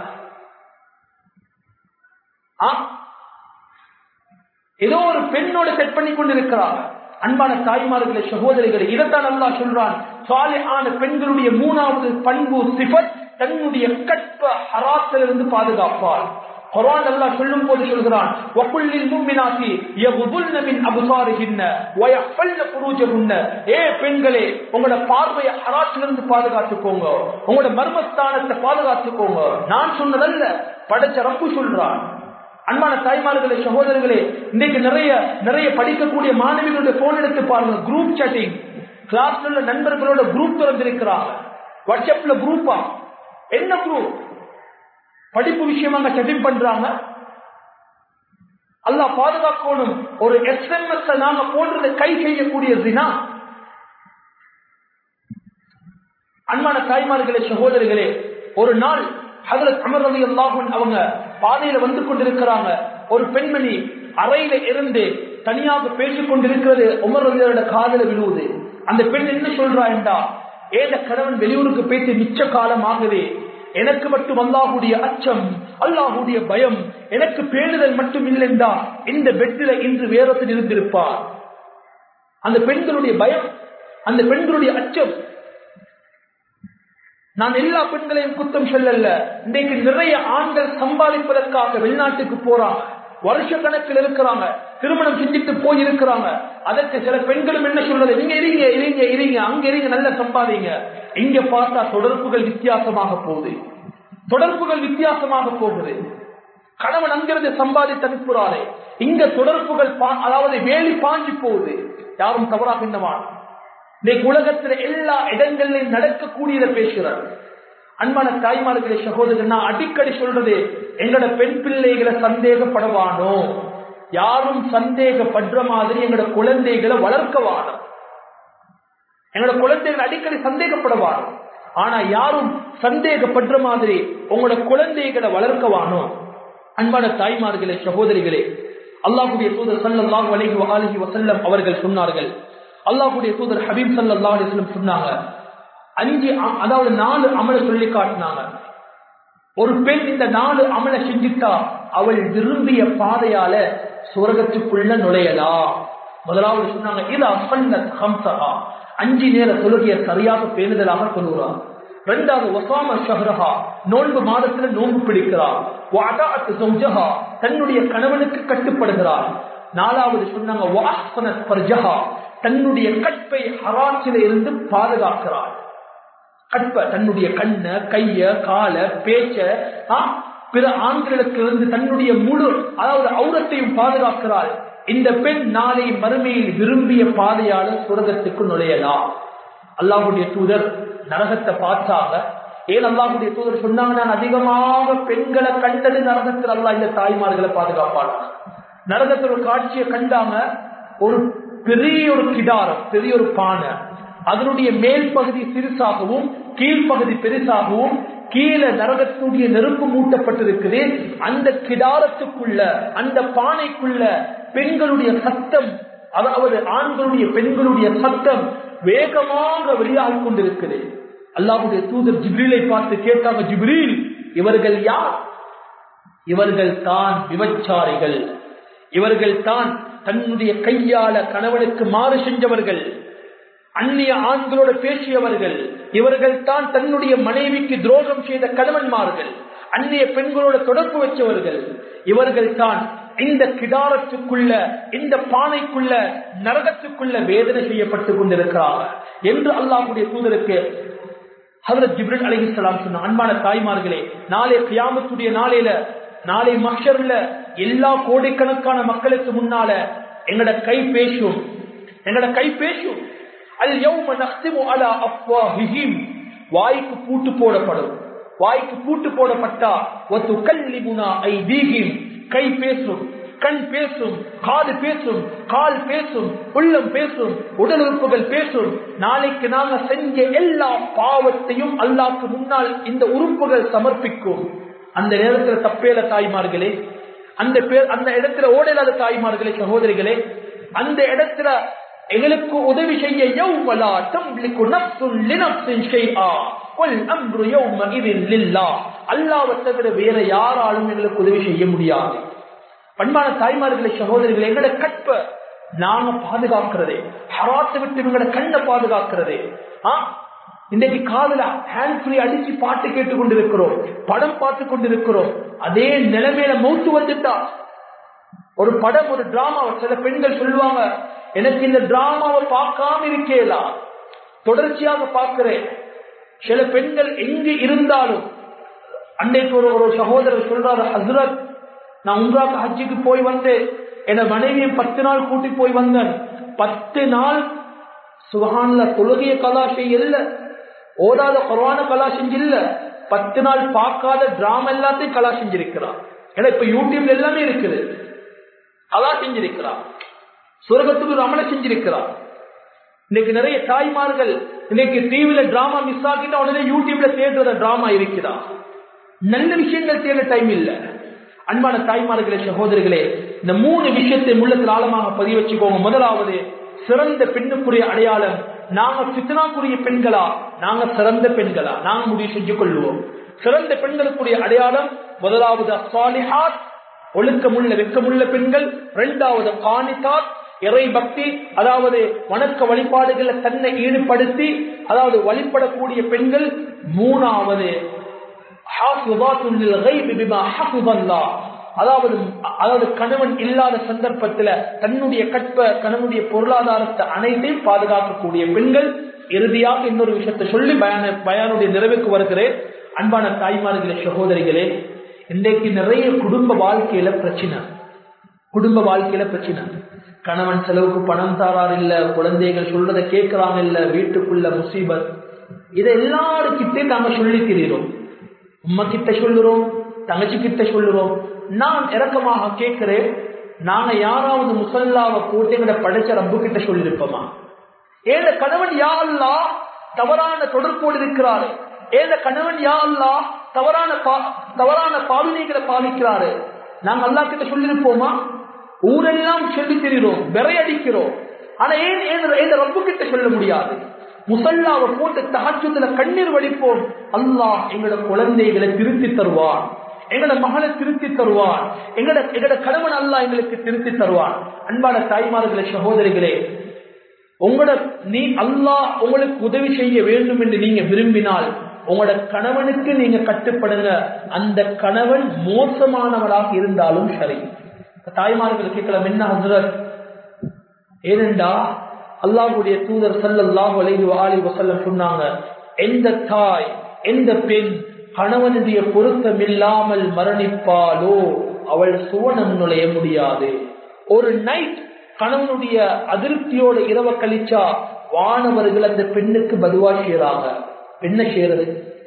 ஏதோ ஒரு பெண்ணோட செட் பண்ணி கொண்டிருக்கிறாங்க அன்பான தாய்மார்களை சகோதரிகளை இதைத்தான் நல்லா சொல்றான் சாலையான பெண்களுடைய மூணாவது பண்பு சிபத் தன்னுடைய கற்ப ஹராத்திலிருந்து பாதுகாப்பார் குரான் அல்லாஹ் சொல்லும் போது சொல்கிறான் வகுல்லில் மும்மினாத்தி யகுதுல்ன மின் அபுசாரிஹின்ன வயஃபல்ன ஃபுரூஜஹுன்ன ஏ பெண்களே உங்களோட பார்வையை ஹராத்திலிருந்து பாதுகாத்துக்கோங்க உங்களோட மர்மஸ்தானத்தை பாதுகாத்துக்கோங்க நான் சொன்னதல்ல படைச்ச ரப்பு சொல்றான் அன்பான தாய்மார்களே சகோதரர்களே இன்னைக்கு நிறைய நிறைய படிக்கக்கூடிய மாணவிகளுடைய போன் எடுத்து பாருங்க குரூப் சாட்டிங் கிளாஸ்ல உள்ள நண்பர்களோட குரூப் திறந்திருக்கிறாங்க வாட்ஸ்அப்ல குரூப்பா என்ன குரூப் படிப்பு விஷயமாக செட்டிங் பண்றாங்க அல்லாஹ் பாதுகாக்கணும் ஒரு எஸ்எம்எஸ் நாங்க போன்றது கை செய்யக்கூடிய தினா அன்பான தாய்மார்களே சகோதரிகளே ஒரு நாள் ஹதரத் அமர் அலி அல்லாஹன் அவங்க பாதையில வந்து கொண்டிருக்கிறாங்க ஒரு பெண்மணி அறையில இருந்து தனியாக பேசிக் கொண்டிருக்கிறது உமர் அலியோட காதல விழுவுது அந்த பெண் என்ன சொல்றா என்றா ஏத கணவன் வெளியூருக்கு பேசி மிச்ச காலம் ஆகவே எனக்கு மட்டும் அல்லாஹுடைய அச்சம் அல்லாஹுடைய பயம் எனக்கு பேணுதல் மட்டும் இல்லைண்டா இந்த பெட்டில இன்று வேறத்தில் இருந்திருப்பார் அந்த பெண்களுடைய பயம் அந்த பெண்களுடைய அச்சம் நான் எல்லா பெண்களையும் குத்தம் சொல்லல இன்றைக்கு நிறைய ஆண்கள் சம்பாதிப்பதற்காக வெளிநாட்டுக்கு போறாங்க வருஷ கணக்கில் இருக்கிறாங்க திருமணம் செஞ்சுட்டு போய் இருக்கிறாங்க அதற்கு சில பெண்களும் என்ன சொல்றது நீங்க இருங்க இருங்க இருங்க அங்க இருங்க நல்ல சம்பாதிங்க இங்க பார்த்தா தொடர்புகள் வித்தியாசமாக போகுது தொடர்புகள் வித்தியாசமாக போகுது கணவன் அங்கிருந்து சம்பாதித்து அனுப்புறாரே இங்க தொடர்புகள் அதாவது வேலி பாஞ்சு போகுது யாரும் தவறாக என்னவான் இன்னைக்கு உலகத்துல எல்லா இடங்களிலும் நடக்கக்கூடியதை பேசுறார் அன்பான தாய்மார்களை சகோதரர் நான் அடிக்கடி சொல்றது எங்களோட பெண் பிள்ளைகளை சந்தேகப்படவானோ யாரும் சந்தேகப்படுற மாதிரி எங்களோட குழந்தைகளை வளர்க்கவானோ எங்களோட குழந்தைகள் அடிக்கடி சந்தேகப்படவானோ ஆனா யாரும் சந்தேகப்படுற மாதிரி உங்களோட குழந்தைகளை வளர்க்கவானோ அன்பான தாய்மார்களே சகோதரிகளே அல்லாஹுடைய தூதர் சல்லாஹ் அலஹி அலஹி வசல்லம் அவர்கள் சொன்னார்கள் அல்லாஹுடைய தூதர் ஹபீப் சல்லா அலிஸ்லம் சொன்னாங்க அஞ்சு அதாவது நாலு அமலை சொல்லி காட்டினாங்க ஒரு பெண் இந்த நாலு அமலை செஞ்சுட்டா அவள் விரும்பிய பாதையால சுரகத்துக்குள்ள நுழையலாம் முதலாவது சொன்னாங்க இது அசன்னத் ஹம்சகா அஞ்சு நேர தொழுகைய சரியாக பேணுதலாக சொல்லுகிறார் இரண்டாவது ஒசாம ஷஹ்ரஹா நோன்பு மாதத்துல நோன்பு பிடிக்கிறார் தன்னுடைய கணவனுக்கு கட்டுப்படுகிறார் நாலாவது சொன்னாங்க தன்னுடைய கற்பை ஹராச்சில இருந்து பாதுகாக்கிறார் கற்ப தன்னுடைய கண்ண கைய கால பேச்ச பிற ஆண்களுக்கு இருந்து தன்னுடைய முழு அதாவது அவுரத்தையும் பாதுகாக்கிறாள் இந்த பெண் நாளை மறுமையில் விரும்பிய பாதையால சுரகத்துக்கு நுழையலாம் அல்லாஹுடைய தூதர் நரகத்தை பார்த்தாங்க ஏன் அல்லாஹுடைய தூதர் சொன்னாங்க நான் அதிகமாக பெண்களை கண்டது நரகத்தில் அல்லா இந்த தாய்மார்களை பாதுகாப்பாங்க நரகத்தில் ஒரு காட்சியை கண்டாங்க ஒரு பெரிய ஒரு கிடாரம் பெரிய ஒரு பானை அதனுடைய மேல் பகுதி சிறுசாகவும் கீழ்ப்பகுதி பெருசாகவும் கீழே நரகத்துடைய நெருப்பு மூட்டப்பட்டிருக்குது அந்த கிடாரத்துக்குள்ள அந்த பானைக்குள்ள பெண்களுடைய சத்தம் அதாவது ஆண்களுடைய பெண்களுடைய சத்தம் வேகமாக வெளியாகிக் கொண்டிருக்குது அல்லாஹுடைய தூதர் ஜிப்ரீலை பார்த்து கேட்டாங்க ஜிப்ரீல் இவர்கள் யார் இவர்கள் தான் விபச்சாரிகள் இவர்கள் தான் தன்னுடைய கையால கணவனுக்கு மாறு செஞ்சவர்கள் அந்நிய ஆண்களோடு பேசியவர்கள் இவர்கள் தான் தன்னுடைய மனைவிக்கு துரோகம் செய்த கணவன்மார்கள் அந்நிய பெண்களோட தொடர்பு வச்சவர்கள் இவர்கள் தான் இந்த கிடாரத்துக்குள்ள இந்த பானைக்குள்ள நரகத்துக்குள்ள வேதனை செய்யப்பட்டுக் கொண்டிருக்கிறாங்க என்று அல்லாஹுடைய தூதருக்கு ஹதரத் ஜிப்ரல் அலிஹிஸ்லாம் சொன்ன அன்பான தாய்மார்களே நாளே கியாமத்துடைய நாளையில நாளை மஷர்ல எல்லா கோடிக்கணக்கான மக்களுக்கு முன்னால எங்கட கை பேசும் எங்கட கை பேசும் அல் யௌம நஹ்திமு அலா அஃப்வாஹிஹிம் வாய்க்கு பூட்டு போடப்படும் வாய்க்கு பூட்டு போடப்பட்டா ஒத்து கல்லிமுனா ஐதீகிம் கை பேசும் கண் பேசும் காது பேசும் கால் பேசும் உள்ளம் பேசும் உடல் உறுப்புகள் பேசும் நாளைக்கு நாங்க செஞ்ச எல்லா பாவத்தையும் அல்லாக்கு முன்னால் இந்த உறுப்புகள் சமர்ப்பிக்கும் அந்த நேரத்தில் தப்பேல தாய்மார்களே அந்த பேர் அந்த இடத்துல ஓடலாத தாய்மார்களே சகோதரிகளே அந்த இடத்துல எங்களுக்கு உதவி செய்ய யௌமலா தம்லிக்கு நப்சுன் லினப்சின் ஷைஆ குல் அம்ரு யௌம இதின் லில்லாஹ் அல்லாஹ்வை தவிர வேற யாராலும் எங்களுக்கு உதவி செய்ய முடியாது பண்பான தாய்மார்களை சகோதரிகளை எங்களை கற்ப நாம பாதுகாக்கிறதே ஹராத்தை விட்டு எங்களை கண்ணை பாதுகாக்கிறதே ஆ இன்றைக்கு காதல ஹேண்ட் ஃப்ரீ அடிச்சு பாட்டு கேட்டுக் கொண்டிருக்கிறோம் படம் பார்த்து கொண்டிருக்கிறோம் அதே நிலைமையில மௌத்து வந்துட்டா ஒரு படம் ஒரு டிராமா சில பெண்கள் சொல்லுவாங்க எனக்கு இந்த டிராமாவை பார்க்காம இருக்கேலா தொடர்ச்சியாக பார்க்கிறேன் சில பெண்கள் எங்கு இருந்தாலும் அன்னைக்கு ஒரு ஒரு சகோதரர் சொல்றாரு ஹசரத் நான் உங்களாக்கு ஹஜ்ஜுக்கு போய் வந்து என் மனைவியை பத்து நாள் கூட்டி போய் வந்தேன் பத்து நாள் சுகான்ல தொழுகைய கலா செய்யல ஓதாத குறவான கலா செஞ்சில்ல பத்து நாள் பார்க்காத டிராமா எல்லாத்தையும் கலா செஞ்சிருக்கிறான் ஏன்னா இப்ப யூடியூப்ல எல்லாமே இருக்குது கலா செஞ்சிருக்கிறான் சுரகத்துக்கு ரமண செஞ்சிருக்கிறான் இன்னைக்கு நிறைய தாய்மார்கள் இன்னைக்கு டிவில டிராமா மிஸ் ஆகிட்டா உடனே யூடியூப்ல தேடுற டிராமா இருக்கிறா நல்ல விஷயங்கள் தேட டைம் இல்ல அன்பான தாய்மார்களே சகோதரிகளே இந்த மூணு விஷயத்தை உள்ளத்தில் ஆழமாக பதிவு வச்சுக்கோங்க முதலாவது சிறந்த பெண்ணுக்குரிய அடையாளம் நாங்க பித்தனாக்குரிய பெண்களா நாங்க சிறந்த பெண்களா நாங்க முடிவு செஞ்சு கொள்வோம் சிறந்த பெண்களுக்குரிய அடையாளம் முதலாவது அசாலிஹாத் ஒழுக்கமுள்ள வெக்கமுள்ள பெண்கள் இரண்டாவது காணித்தாத் இறை பக்தி அதாவது வணக்க வழிபாடுகளை தன்னை ஈடுபடுத்தி அதாவது வழிபடக்கூடிய பெண்கள் மூணாவது அதாவது அதாவது கணவன் இல்லாத சந்தர்ப்பத்துல தன்னுடைய கற்ப கணவனுடைய பொருளாதாரத்தை அனைத்தையும் பாதுகாக்கக்கூடிய பெண்கள் இறுதியாக இன்னொரு விஷயத்தை சொல்லி பயான பயானுடைய நிறைவுக்கு வருகிறேன் அன்பான தாய்மார்களே சகோதரிகளே இன்றைக்கு நிறைய குடும்ப வாழ்க்கையில பிரச்சனை குடும்ப வாழ்க்கையில பிரச்சனை கணவன் செலவுக்கு பணம் தாரார் இல்ல குழந்தைகள் சொல்றதை கேட்கறாங்க இல்ல வீட்டுக்குள்ள முசீபத் இதை எல்லாருக்கிட்டே நாங்க சொல்லி தெரிகிறோம் உம்மா கிட்ட சொல்லுறோம் தங்கச்சி கிட்ட சொல்லுறோம் நான் இறக்கமாக கேட்கிறேன் நாங்க யாராவது முசல்லாவை போட்டு எங்களை படைச்ச ரப்பு கிட்ட சொல்லியிருப்போமா ஏத கணவன் யா அல்லா தவறான தொடர்போடு இருக்கிறாரு ஏத கணவன் யா அல்லா தவறான தவறான பாவினைகளை பாவிக்கிறாரு நாங்க அல்லா கிட்ட சொல்லியிருப்போமா ஊரெல்லாம் சொல்லி தெரிகிறோம் விரையடிக்கிறோம் ஆனா ஏன் ஏன் ரப்பு கிட்ட சொல்ல முடியாது முசல்லாவை போட்டு தகச்சத்துல கண்ணீர் வடிப்போம் அல்லாஹ் எங்களோட குழந்தைகளை திருத்தி தருவார் எங்களோட மகளை திருத்தி தருவார் எங்களோட எங்களோட கணவன் அல்லா எங்களுக்கு திருத்தி தருவார் அன்பான தாய்மார்களே சகோதரிகளே உங்களோட நீ அல்லாஹ் உங்களுக்கு உதவி செய்ய வேண்டும் என்று நீங்க விரும்பினால் உங்களோட கணவனுக்கு நீங்க கட்டுப்படுங்க அந்த கணவன் மோசமானவராக இருந்தாலும் சரி தாய்மார்கள் கேட்கலாம் என்ன ஹசரத் ஏனென்றா அல்லாஹுடைய தூதர் சல்லல்லாஹு அலைஹி ஆலி வசல்லம் சொன்னாங்க எந்த தாய் எந்த பெண் கணவனுடைய பொருத்தம் இல்லாமல் மரணிப்பாலோ அவள் சுவனம் நுழைய முடியாது ஒரு நைட் கணவனுடைய அதிருப்தியோட இரவ கழிச்சா வானவர்கள் அந்த பெண்ணுக்கு பதுவா செய்யறாங்க பெண்ணை செய்யறது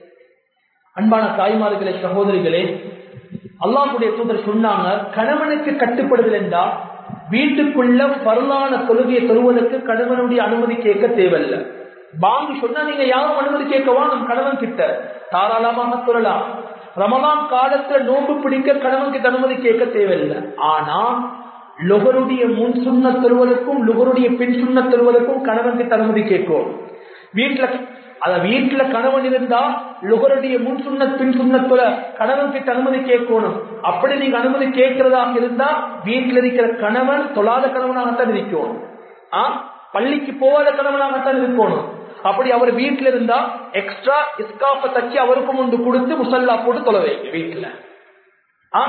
அன்பான தாய்மார்களே சகோதரிகளே அல்லாஹுடைய தூதர் சொன்னாங்க கணவனுக்கு கட்டுப்படுதல் என்றா வீட்டுக்குள்ள பரலான தொழுகையை தருவதற்கு கணவனுடைய அனுமதி கேட்க தேவையில்ல பாங்கு சொன்னா நீங்க யாரும் அனுமதி கேட்கவா நம் கணவன் கிட்ட தாராளமாக சொல்லலாம் ரமலான் காலத்துல நோம்பு பிடிக்க கணவன் கிட்ட அனுமதி கேட்க தேவையில்லை ஆனா லுகருடைய முன் சுண்ண தருவதற்கும் லுகருடைய பின் சுண்ண தருவதற்கும் கணவன் கிட்ட அனுமதி கேட்கும் வீட்டுல அத வீட்டுல கணவன் இருந்தா லுகருடைய முன் சுண்ண பின் சுண்ணத்துல கணவன் கிட்ட அனுமதி கேட்கணும் அப்படி நீங்க அனுமதி கேட்கிறதாக இருந்தா வீட்டுல இருக்கிற கணவன் தொழாத கணவனாகத்தான் இருக்கணும் ஆ பள்ளிக்கு போகாத கணவனாகத்தான் இருக்கணும் அப்படி அவர் வீட்டுல இருந்தா எக்ஸ்ட்ரா இஸ்காப்ப தச்சு அவருக்கும் ஒன்று கொடுத்து முசல்லா போட்டு தொலை வைங்க வீட்டுல ஆ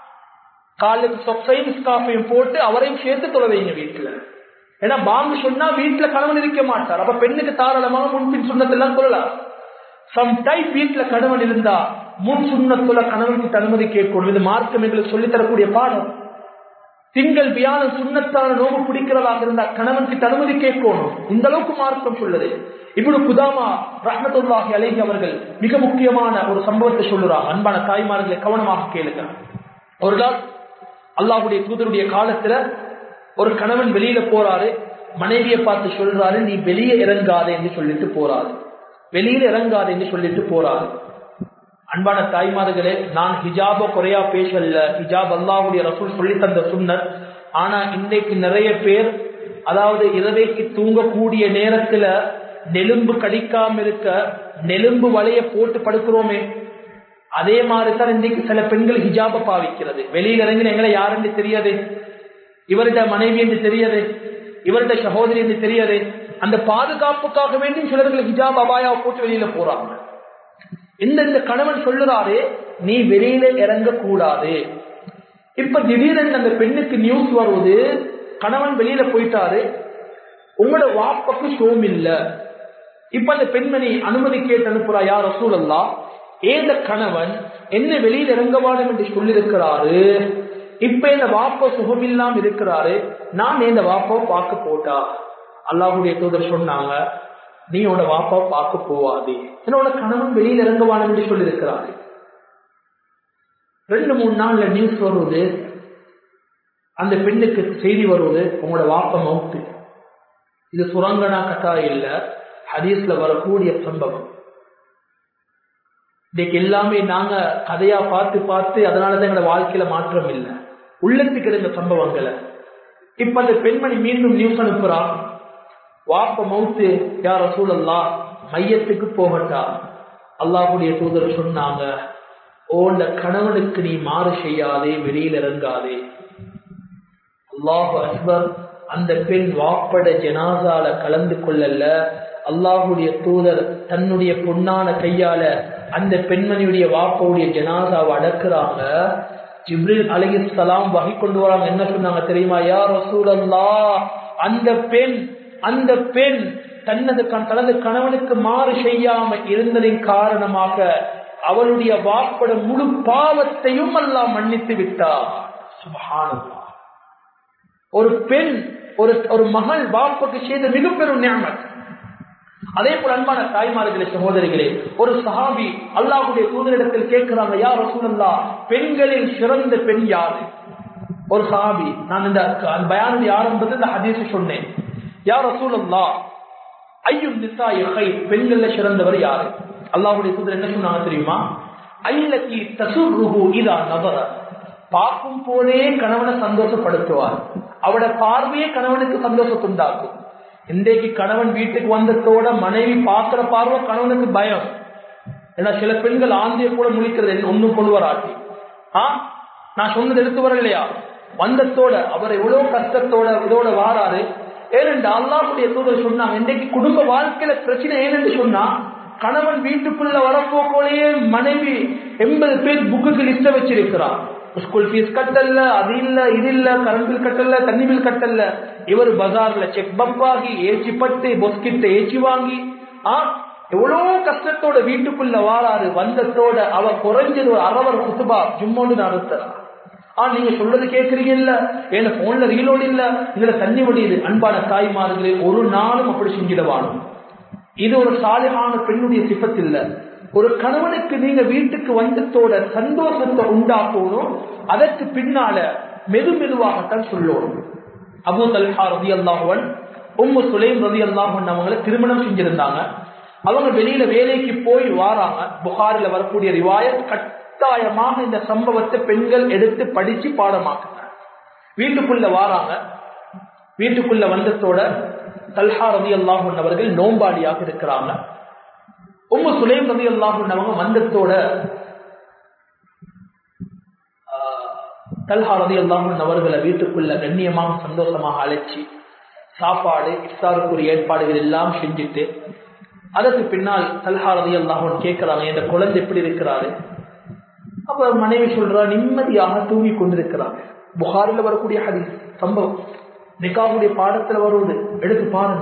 காலுக்கு சொப்பையும் இஸ்காப்பையும் போட்டு அவரையும் சேர்த்து தொலை வைங்க வீட்டுல ஏன்னா பாம்பு சொன்னா வீட்டுல கணவன் இருக்க மாட்டார் அப்ப பெண்ணுக்கு தாராளமாக முன்பின் சொன்னதெல்லாம் சொல்லலாம் சம் டைப் வீட்டுல கணவன் இருந்தா முன் சுண்ணத்துல கணவனுக்கு அனுமதி கேட்கணும் இது மார்க்கம் எங்களுக்கு சொல்லித் தரக்கூடிய பாடம் திங்கள் வியாழன் சுண்ணத்தான நோவு பிடிக்கிறதாக இருந்தா கணவன் கிட்ட அனுமதி கேட்கணும் இந்த அளவுக்கு மார்க்கம் சொல்லுது இப்படி குதாமா ரஹமத்துல்லாஹி அலைஹி அவர்கள் மிக முக்கியமான ஒரு சம்பவத்தை சொல்லுறாங்க அன்பான தாய்மார்களை கவனமாக கேளுங்க ஒரு நாள் அல்லாஹுடைய தூதருடைய காலத்துல ஒரு கணவன் வெளியில போறாரு மனைவியை பார்த்து சொல்றாரு நீ வெளியே இறங்காதே என்று சொல்லிட்டு போறாரு வெளியில இறங்காதே என்று சொல்லிட்டு போறாரு அன்பான தாய்மார்களே நான் ஹிஜாப குறையா பேசல ஹிஜாப் அல்லாஹுடைய ரசூல் சொல்லி தந்த சுன்னர் ஆனா இன்றைக்கு நிறைய பேர் அதாவது இரவைக்கு தூங்கக்கூடிய நேரத்துல நெலும்பு கடிக்காம இருக்க நெலும்பு வலைய போட்டு படுக்கிறோமே அதே மாதிரிதான் இன்றைக்கு சில பெண்கள் ஹிஜாப பாவிக்கிறது வெளியில இறங்கி எங்களை யாருன்னு தெரியாது இவருடைய மனைவி என்று தெரியாது இவருடைய சகோதரி என்று தெரியாது அந்த பாதுகாப்புக்காக வேண்டி சிலர்கள் ஹிஜாப் அபாயாவை போட்டு வெளியில போறாங்க இந்த இந்த கணவன் சொல்லுறாரு நீ வெளியில இறங்க கூடாது இப்ப திடீரென்று அந்த பெண்ணுக்கு நியூஸ் வருவது கணவன் வெளியில போயிட்டாரு உங்களோட வாப்பக்கு சோம் இல்ல இப்ப அந்த பெண்மணி அனுமதி கேட்டு அனுப்புறா யார் ரசூலல்லா ஏந்த கணவன் என்ன வெளியில இறங்க வேண்டும் என்று சொல்லியிருக்கிறாரு இப்ப இந்த வாப்ப சுகம் இல்லாம இருக்கிறாரு நான் இந்த வாப்பாவை பார்க்க போட்டா அல்லாஹுடைய தூதர் சொன்னாங்க நீ உன்னோட வாப்பாவை பார்க்க போவாதே என்னோட கணவன் வெளியில இறங்குவான் என்று சொல்லியிருக்கிறாரு ரெண்டு மூணு நாள்ல நியூஸ் வருவது அந்த பெண்ணுக்கு செய்தி வருவது உங்களோட வாப்ப மவுத்து இது சுரங்கனா கதா இல்ல ஹதீஸ்ல வரக்கூடிய சம்பவம் இன்னைக்கு எல்லாமே நாங்க கதையா பார்த்து பார்த்து அதனாலதான் எங்களோட வாழ்க்கையில மாற்றம் இல்லை உள்ளத்துக்கு இருந்த சம்பவங்களை இப்ப அந்த பெண்மணி மீண்டும் நியூஸ் அனுப்புறா வாப்ப மவுத்து யார சூழல்லா மையத்துக்கு போகட்டா அல்லாஹுடைய தூதர் சொன்னாங்க ஓண்ட கணவனுக்கு நீ மாறு செய்யாதே வெளியில் இறங்காதே அல்லாஹு அக்பர் அந்த பெண் வாப்பட ஜனாசால கலந்து கொள்ளல அல்லாஹுடைய தூதர் தன்னுடைய பொன்னான கையால அந்த பெண்மணியுடைய வாப்பவுடைய ஜனாசாவை அடக்குறாங்க ஜிப்ரில் அலகி சலாம் வகை கொண்டு வராங்க என்ன சொன்னாங்க தெரியுமா யார் ரசூலல்லா அந்த பெண் அந்த பெண் தனது தனது கணவனுக்கு மாறு செய்யாம இருந்ததின் காரணமாக அவளுடைய வாப்பட முழு பாவத்தையும் எல்லாம் மன்னித்து விட்டார் சுபஹானல்லா ஒரு பெண் ஒரு ஒரு மகள் வாப்புக்கு செய்த மிக பெரும் ஞாபகம் அதே போல அன்பான தாய்மார்களே சகோதரிகளே ஒரு சஹாபி அல்லாஹுடைய தூதரிடத்தில் கேட்கிறாங்க யார் ரசூலல்லா பெண்களில் சிறந்த பெண் யாரு ஒரு சஹாபி நான் இந்த பயானுடைய ஆரம்பத்தில் இந்த ஹதீஸ் சொன்னேன் யார் ரசூலல்லா ஐயும் நிசாய் பெண்கள்ல சிறந்தவர் யாரு அல்லாஹுடைய தூதர் என்ன சொன்னாங்க தெரியுமா ஐலக்கி தசுருஹு இதா நபர பார்க்கும் போதே கணவனை சந்தோஷப்படுத்துவார் அவட பார்வையே கணவனுக்கு சந்தோஷத்தை உண்டாக்கும் இன்றைக்கு கணவன் வீட்டுக்கு வந்ததோட மனைவி பார்க்கிற பார்வை கணவனுக்கு பயம் ஏன்னா சில பெண்கள் ஆந்திய கூட முழிக்கிறது ஒன்னும் கொள்வராட்டி ஆ நான் சொன்னது எடுத்து வர இல்லையா வந்தத்தோட அவர் எவ்வளவு கஷ்டத்தோட இதோட வாராரு ஏனென்று அல்லாஹுடைய தூதர் சொன்னாங்க இன்றைக்கு குடும்ப வாழ்க்கையில பிரச்சனை ஏனென்று சொன்னா கணவன் வீட்டுக்குள்ள வரப்போக்கோலேயே மனைவி எண்பது பேர் புக்குக்கு லிஸ்ட வச்சிருக்கிறார் ஸ்கூல் ஃபீஸ் கட்டல அது இல்ல இது இல்ல கரண்ட் பில் கட்டல தண்ணி பில் கட்டல இவர் பஜார்ல செக் பம்ப் ஆகி ஏச்சி பட்டு பொஸ்கிட்ட ஏச்சி வாங்கி ஆ எவ்வளவு கஷ்டத்தோட வீட்டுக்குள்ள வாராரு வந்தத்தோட அவ குறைஞ்சது ஒரு அரவர் குத்துபா ஜும்மோண்டு நடத்துறா ஆ நீங்க சொல்றது கேக்குறீங்க இல்ல ஏன்னா போன்ல ரீலோடு இல்ல இதுல தண்ணி வடியுது அன்பான தாய்மார்களே ஒரு நாளும் அப்படி செஞ்சிடவானும் இது ஒரு சாலிகான பெண்ணுடைய சிப்பத் இல்ல ஒரு கணவனுக்கு நீங்க வீட்டுக்கு வந்தத்தோட சந்தோஷத்தை உண்டாக்கணும் அதற்கு பின்னால மெது மெதுவாகத்தான் சொல்லணும் அபு தல்ஹா ரதி அல்லாஹுவன் உம்மு சுலைம் ரதி அல்லாஹன் அவங்களை திருமணம் செஞ்சிருந்தாங்க அவங்க வெளியில வேலைக்கு போய் வாராங்க புகாரில வரக்கூடிய ரிவாயத் கட்டாயமாக இந்த சம்பவத்தை பெண்கள் எடுத்து படிச்சு பாடமாக்குங்க வீட்டுக்குள்ள வாராங்க வீட்டுக்குள்ள வந்தத்தோட தல்ஹா ரதி அல்லாஹன் அவர்கள் நோம்பாடியாக இருக்கிறாங்க உம்மு சுலைம் ரதி அல்லாஹன் அவங்க வந்தத்தோட தல்ஹா ரதி அல்லாஹன் அவர்களை வீட்டுக்குள்ள கண்ணியமாக சந்தோஷமாக அழைச்சி சாப்பாடு இஃப்தாருக்குரிய ஏற்பாடுகள் எல்லாம் செஞ்சுட்டு அதற்கு பின்னால் தல்ஹா ரதி அல்லாஹன் கேட்கிறாங்க இந்த குழந்தை எப்படி இருக்கிறாரு அப்ப மனைவி சொல்றா நிம்மதியாக தூங்கி கொண்டிருக்கிறாங்க புகாரில் வரக்கூடிய ஹதீஸ் சம்பவம் நிக்காவுடைய பாடத்துல வருவது எடுத்து பாருங்க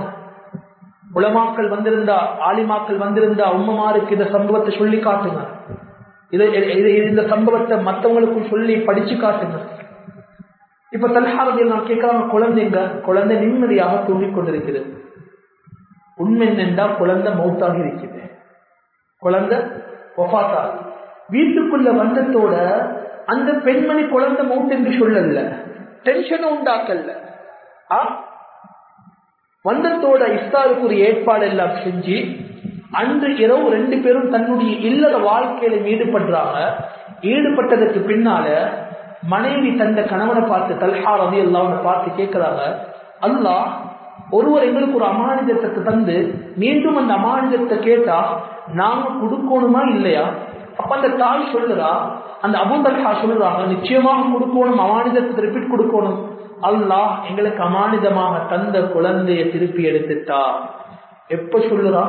உலமாக்கள் வந்திருந்தா ஆலிமாக்கள் வந்திருந்தா உம்மமாருக்கு இந்த சம்பவத்தை சொல்லி காட்டுங்க இதை இது இந்த சம்பவத்தை மற்றவங்களுக்கும் சொல்லி படிச்சு காட்டுங்க இப்ப தல்ஹாரதியில் நான் கேட்கறாங்க குழந்தைங்க குழந்தை நிம்மதியாக தூங்கிக் கொண்டிருக்கிறது உண்மை என்னென்றா குழந்தை மௌத்தாகி இருக்குது குழந்தை ஒஃபாத்தா வீட்டுக்குள்ள வந்தத்தோட அந்த பெண்மணி குழந்தை மௌத் என்று சொல்லல டென்ஷனும் உண்டாக்கல்ல ஆ வந்தத்தோட இஃப்தாருக்கு ஒரு ஏற்பாடு எல்லாம் செஞ்சு அன்று இரவு ரெண்டு பேரும் தன்னுடைய இல்லற வாழ்க்கையில ஈடுபடுறாங்க ஈடுபட்டதற்கு பின்னால மனைவி தந்த கணவனை பார்த்து தல்ஹா ரவி எல்லாம் பார்த்து கேட்கிறாங்க அல்லாஹ் ஒருவர் எங்களுக்கு ஒரு அமானிதத்தை தந்து மீண்டும் அந்த அமானிதத்தை கேட்டா நாங்க கொடுக்கணுமா இல்லையா அப்ப அந்த தாய் சொல்லுறா அந்த அபுதல்ஹா சொல்றாங்க நிச்சயமாக கொடுக்கணும் அமானிதத்தை ரிப்பீட் கொடுக்கணும் அல்லாஹ் எங்களுக்கு அமானிதமாக தந்த குழந்தைய திருப்பி எடுத்துட்டா எப்ப சொல்லுறா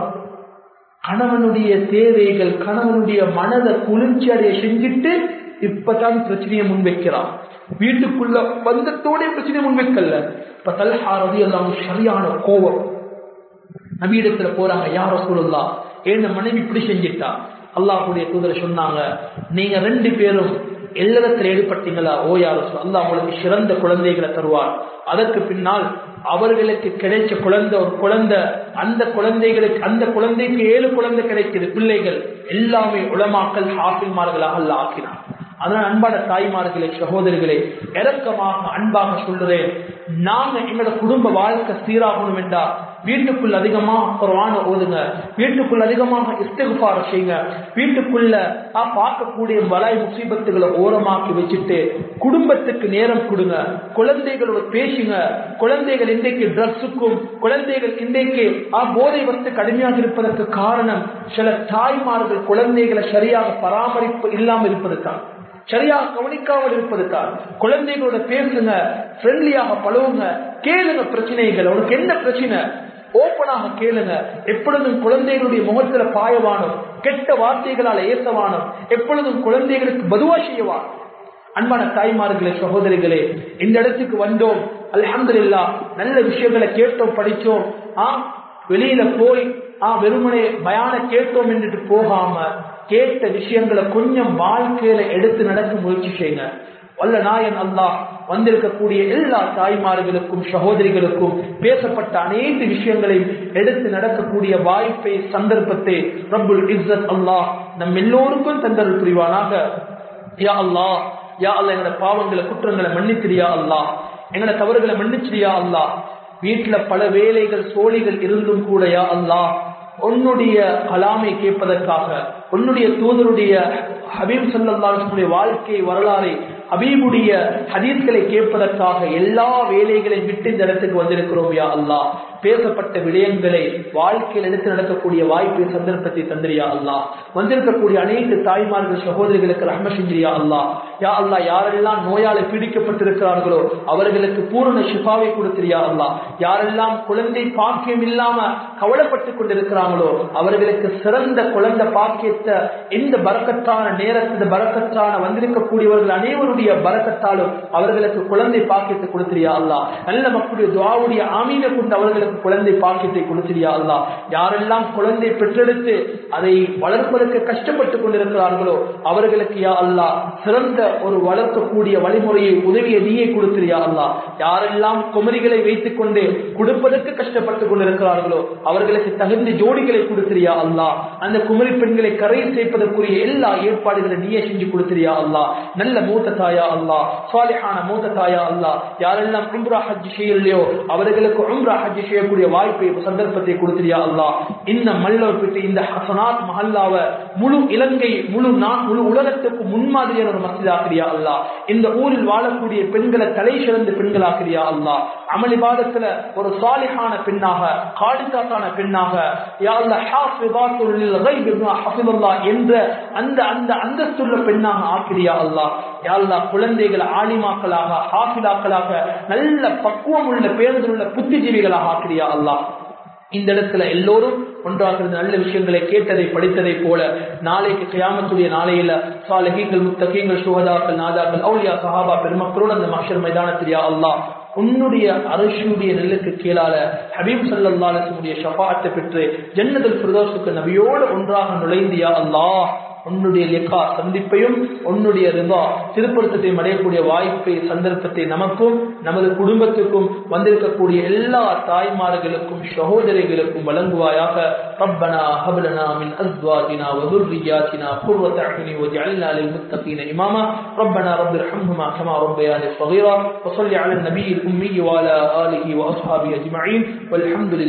கணவனுடைய தேவைகள் கணவனுடைய மனதை குளிர்ச்சி அடைய செஞ்சுட்டு இப்பதான் பிரச்சனையை முன்வைக்கிறான் வீட்டுக்குள்ள பந்தத்தோட பிரச்சனையை முன்வைக்கல இப்ப தல்ஹாரதி எல்லாம் சரியான கோபம் நவீடத்துல போறாங்க யார சொல்லலாம் ஏன் மனைவி இப்படி செஞ்சிட்டா அல்லாஹுடைய தூதர் சொன்னாங்க நீங்க ரெண்டு பேரும் எல்லாத்துல ஈடுபட்டீங்களா ஓ யார் அல்லா உங்களுக்கு சிறந்த குழந்தைகளை தருவார் அதற்கு பின்னால் அவர்களுக்கு கிடைச்ச குழந்தை ஒரு குழந்தை அந்த குழந்தைகளுக்கு அந்த குழந்தைக்கு ஏழு குழந்தை கிடைக்குது பிள்ளைகள் எல்லாமே உளமாக்கல் ஹாஃபில்மார்களாக அல்ல ஆக்கினார் அதனால் அன்பான தாய்மார்களே சகோதரிகளே இறக்கமாக அன்பாக சொல்றேன் நாங்க எங்களோட குடும்ப வாழ்க்கை சீராகணும் என்றா வீட்டுக்குள்ள அதிகமாக குரான ஓதுங்க வீட்டுக்குள்ள அதிகமாக இஸ்திகுபார செய்யுங்க வீட்டுக்குள்ள பார்க்கக்கூடிய வலாய் முசீபத்துகளை ஓரமாக்கி வச்சுட்டு குடும்பத்துக்கு நேரம் கொடுங்க குழந்தைகளோட பேசுங்க குழந்தைகள் இன்றைக்கு ட்ரக்ஸுக்கும் குழந்தைகள் இன்றைக்கு போதை வஸ்து கடுமையாக இருப்பதற்கு காரணம் சில தாய்மார்கள் குழந்தைகளை சரியாக பராமரிப்பு இல்லாமல் இருப்பதுதான் சரியாக கவனிக்காமல் இருப்பதுதான் குழந்தைகளோட பேசுங்க ஃப்ரெண்ட்லியாக பழகுங்க கேளுங்க பிரச்சனைகள் உனக்கு என்ன பிரச்சனை ஓப்பனாக கேளுங்க எப்பொழுதும் குழந்தைகளுடைய முகத்துல பாயவானும் கெட்ட வார்த்தைகளால் ஏசவானும் எப்பொழுதும் குழந்தைகளுக்கு பதுவா செய்யவான் அன்பான தாய்மார்களே சகோதரிகளே இந்த இடத்துக்கு வந்தோம் அலமதுல்லா நல்ல விஷயங்களை கேட்டோம் படிச்சோம் ஆ வெளியில போய் ஆ வெறுமனே பயான கேட்டோம் என்றுட்டு போகாம கேட்ட விஷயங்களை கொஞ்சம் வாழ்க்கையில எடுத்து நடக்க முயற்சி செய்யுங்க வல்ல நாயன் அல்லாஹ் வந்திருக்கக்கூடிய எல்லா தாய்மார்களுக்கும் சகோதரிகளுக்கும் பேசப்பட்ட அனைத்து விஷயங்களையும் எடுத்து நடக்கக்கூடிய வாய்ப்பை சந்தர்ப்பத்தை ரப்புல் இஸ்ஸத் அல்லாஹ் நம் எல்லோருக்கும் தந்தல் புரிவானாக யா அல்லாஹ் யா அல்லா எங்களோட பாவங்களை குற்றங்களை மன்னித்திரியா அல்லாஹ் எங்களோட தவறுகளை மன்னிச்சிரியா அல்லாஹ் வீட்டுல பல வேலைகள் சோழிகள் இருந்தும் கூட யா அல்லாஹ் உன்னுடைய கலாமை கேட்பதற்காக உன்னுடைய தூதருடைய ஹபீப் சல்லாஹுடைய வாழ்க்கை வரலாறை ஹபீபுடைய ஹதீஸ்களை கேட்பதற்காக எல்லா வேலைகளையும் விட்டு இந்த இடத்துக்கு வந்திருக்கிறோம் யா அல்லா பேசப்பட்ட விடயங்களை வாழ்க்கையில் எடுத்து நடக்கக்கூடிய வாய்ப்பை சந்தர்ப்பத்தை தந்திரியா அல்லா வந்திருக்கக்கூடிய அனைத்து தாய்மார்கள் சகோதரிகளுக்கு ரஹ்ம செஞ்சிரியா அல்லா யா அல்லா யாரெல்லாம் நோயால பீடிக்கப்பட்டிருக்கிறார்களோ அவர்களுக்கு பூரண ஷிஃபாவை கொடுத்திரியா அல்லா யாரெல்லாம் குழந்தை பாக்கியம் இல்லாம கவலைப்பட்டுக் கொண்டிருக்கிறாங்களோ அவர்களுக்கு சிறந்த குழந்தை பாக்கியத்தை இந்த பறக்கத்தான நேரத்தில் பறக்கத்தான வந்திருக்கக்கூடியவர்கள் அனைவருடைய பறக்கத்தாலும் அவர்களுக்கு குழந்தை பாக்கியத்தை கொடுத்திரியா அல்லா நல்ல மக்களுடைய துவாவுடைய ஆமீனை கொண்டு அவர்களுக்கு குழந்தை பாக்கியத்தை கொடுத்திரியா அல்லா யாரெல்லாம் குழந்தை பெற்றெடுத்து அதை வளர்ப்பதற்கு கஷ்டப்பட்டு கொண்டிருக்கிறார்களோ அவர்களுக்கு யா அல்லா சிறந்த ஒரு வளர்க்கக்கூடிய வழிமுறையை உதவிய நீயை கொடுத்திரியா அல்லா யாரெல்லாம் குமரிகளை வைத்துக் கொண்டு கொடுப்பதற்கு கஷ்டப்பட்டு கொண்டிருக்கிறார்களோ அவர்களுக்கு தகுந்த ஜோடிகளை கொடுத்திரியா அல்லா அந்த குமரி பெண்களை கரை சேர்ப்பதற்குரிய எல்லா ஏற்பாடுகளை நீயே செஞ்சு கொடுத்திரியா அல்லா நல்ல மூத்த தாயா அல்லா சாலிஹான மூத்த தாயா அல்லா யாரெல்லாம் உம்ரா ஹஜ் செய்யலையோ அவர்களுக்கு உம்ரா ஹஜ் செய்யக்கூடிய வாய்ப்பை சந்தர்ப்பத்தை கொடுத்திரியா அல்லா இந்த மல்லோப்பிட்டு இந்த ஹசனாத் மஹல்லாவ முழு இலங்கை முழு நான் முழு உலகத்துக்கு முன்மாதிரியான ஒரு மசித் ஆக்கிரியா அல்லா இந்த ஊரில் வாழக்கூடிய பெண்களை தலை சிறந்த பெண்களாக்கிறியா அல்லா அமளிபாதத்துல ஒரு சாலிஹான பெண்ணாக காலிதாக்கான பெண்ணாக யா அல்லாஹ் ஹாஃபிதாத்துல் லில் கைப் பிமா ஹஃபிதல்லாஹ் என்ற அந்த அந்த அந்தஸ்துள்ள பெண்ணாக ஆக்கிறியா அல்லாஹ் யா அல்லாஹ் குழந்தைகள் ஆலிமாக்களாக ஹாஃபிலாக்களாக நல்ல பக்குவம் உள்ள பேருந்துள்ள உள்ள புத்திஜீவிகளாக ஆக்கிறியா அல்லாஹ் இந்த இடத்துல எல்லோரும் ஒன்றாக நல்ல விஷயங்களை கேட்டதை படித்ததை போல நாளைக்கு கியாமத்துடைய நாளையில சாலகீங்கள் முத்தகீங்கள் சுகதாக்கள் நாதாக்கள் அவுலியா சஹாபா பெருமக்களோடு அந்த மஷர் மைதானத்திரியா அல்லாஹ் உன்னுடைய அரசுடைய நெல்லுக்கு கீழால ஹபீப் சல்லாசனுடைய ஷபாத்தை பெற்று ஜன்னதல் பிரதோஷுக்கு நபியோடு ஒன்றாக நுழைந்தியா அல்லாஹ் உன்னுடைய லிகா சந்திப்பையும் உன்னுடைய ரிதா திருப்பொருத்தத்தையும் அடையக்கூடிய வாய்ப்பை சந்தர்ப்பத்தை நமக்கும் நமது குடும்பத்துக்கும் வந்திருக்கக்கூடிய எல்லா தாய்மார்களுக்கும் சகோதரிகளுக்கும் வழங்குவாயாக ربنا هب لنا من ازواجنا وذرياتنا قرة اعين واجعلنا للمتقين اماما ربنا رب ارحمهما كما ربياني صغيرا وصل على النبي الامي وعلى اله واصحابه اجمعين والحمد لله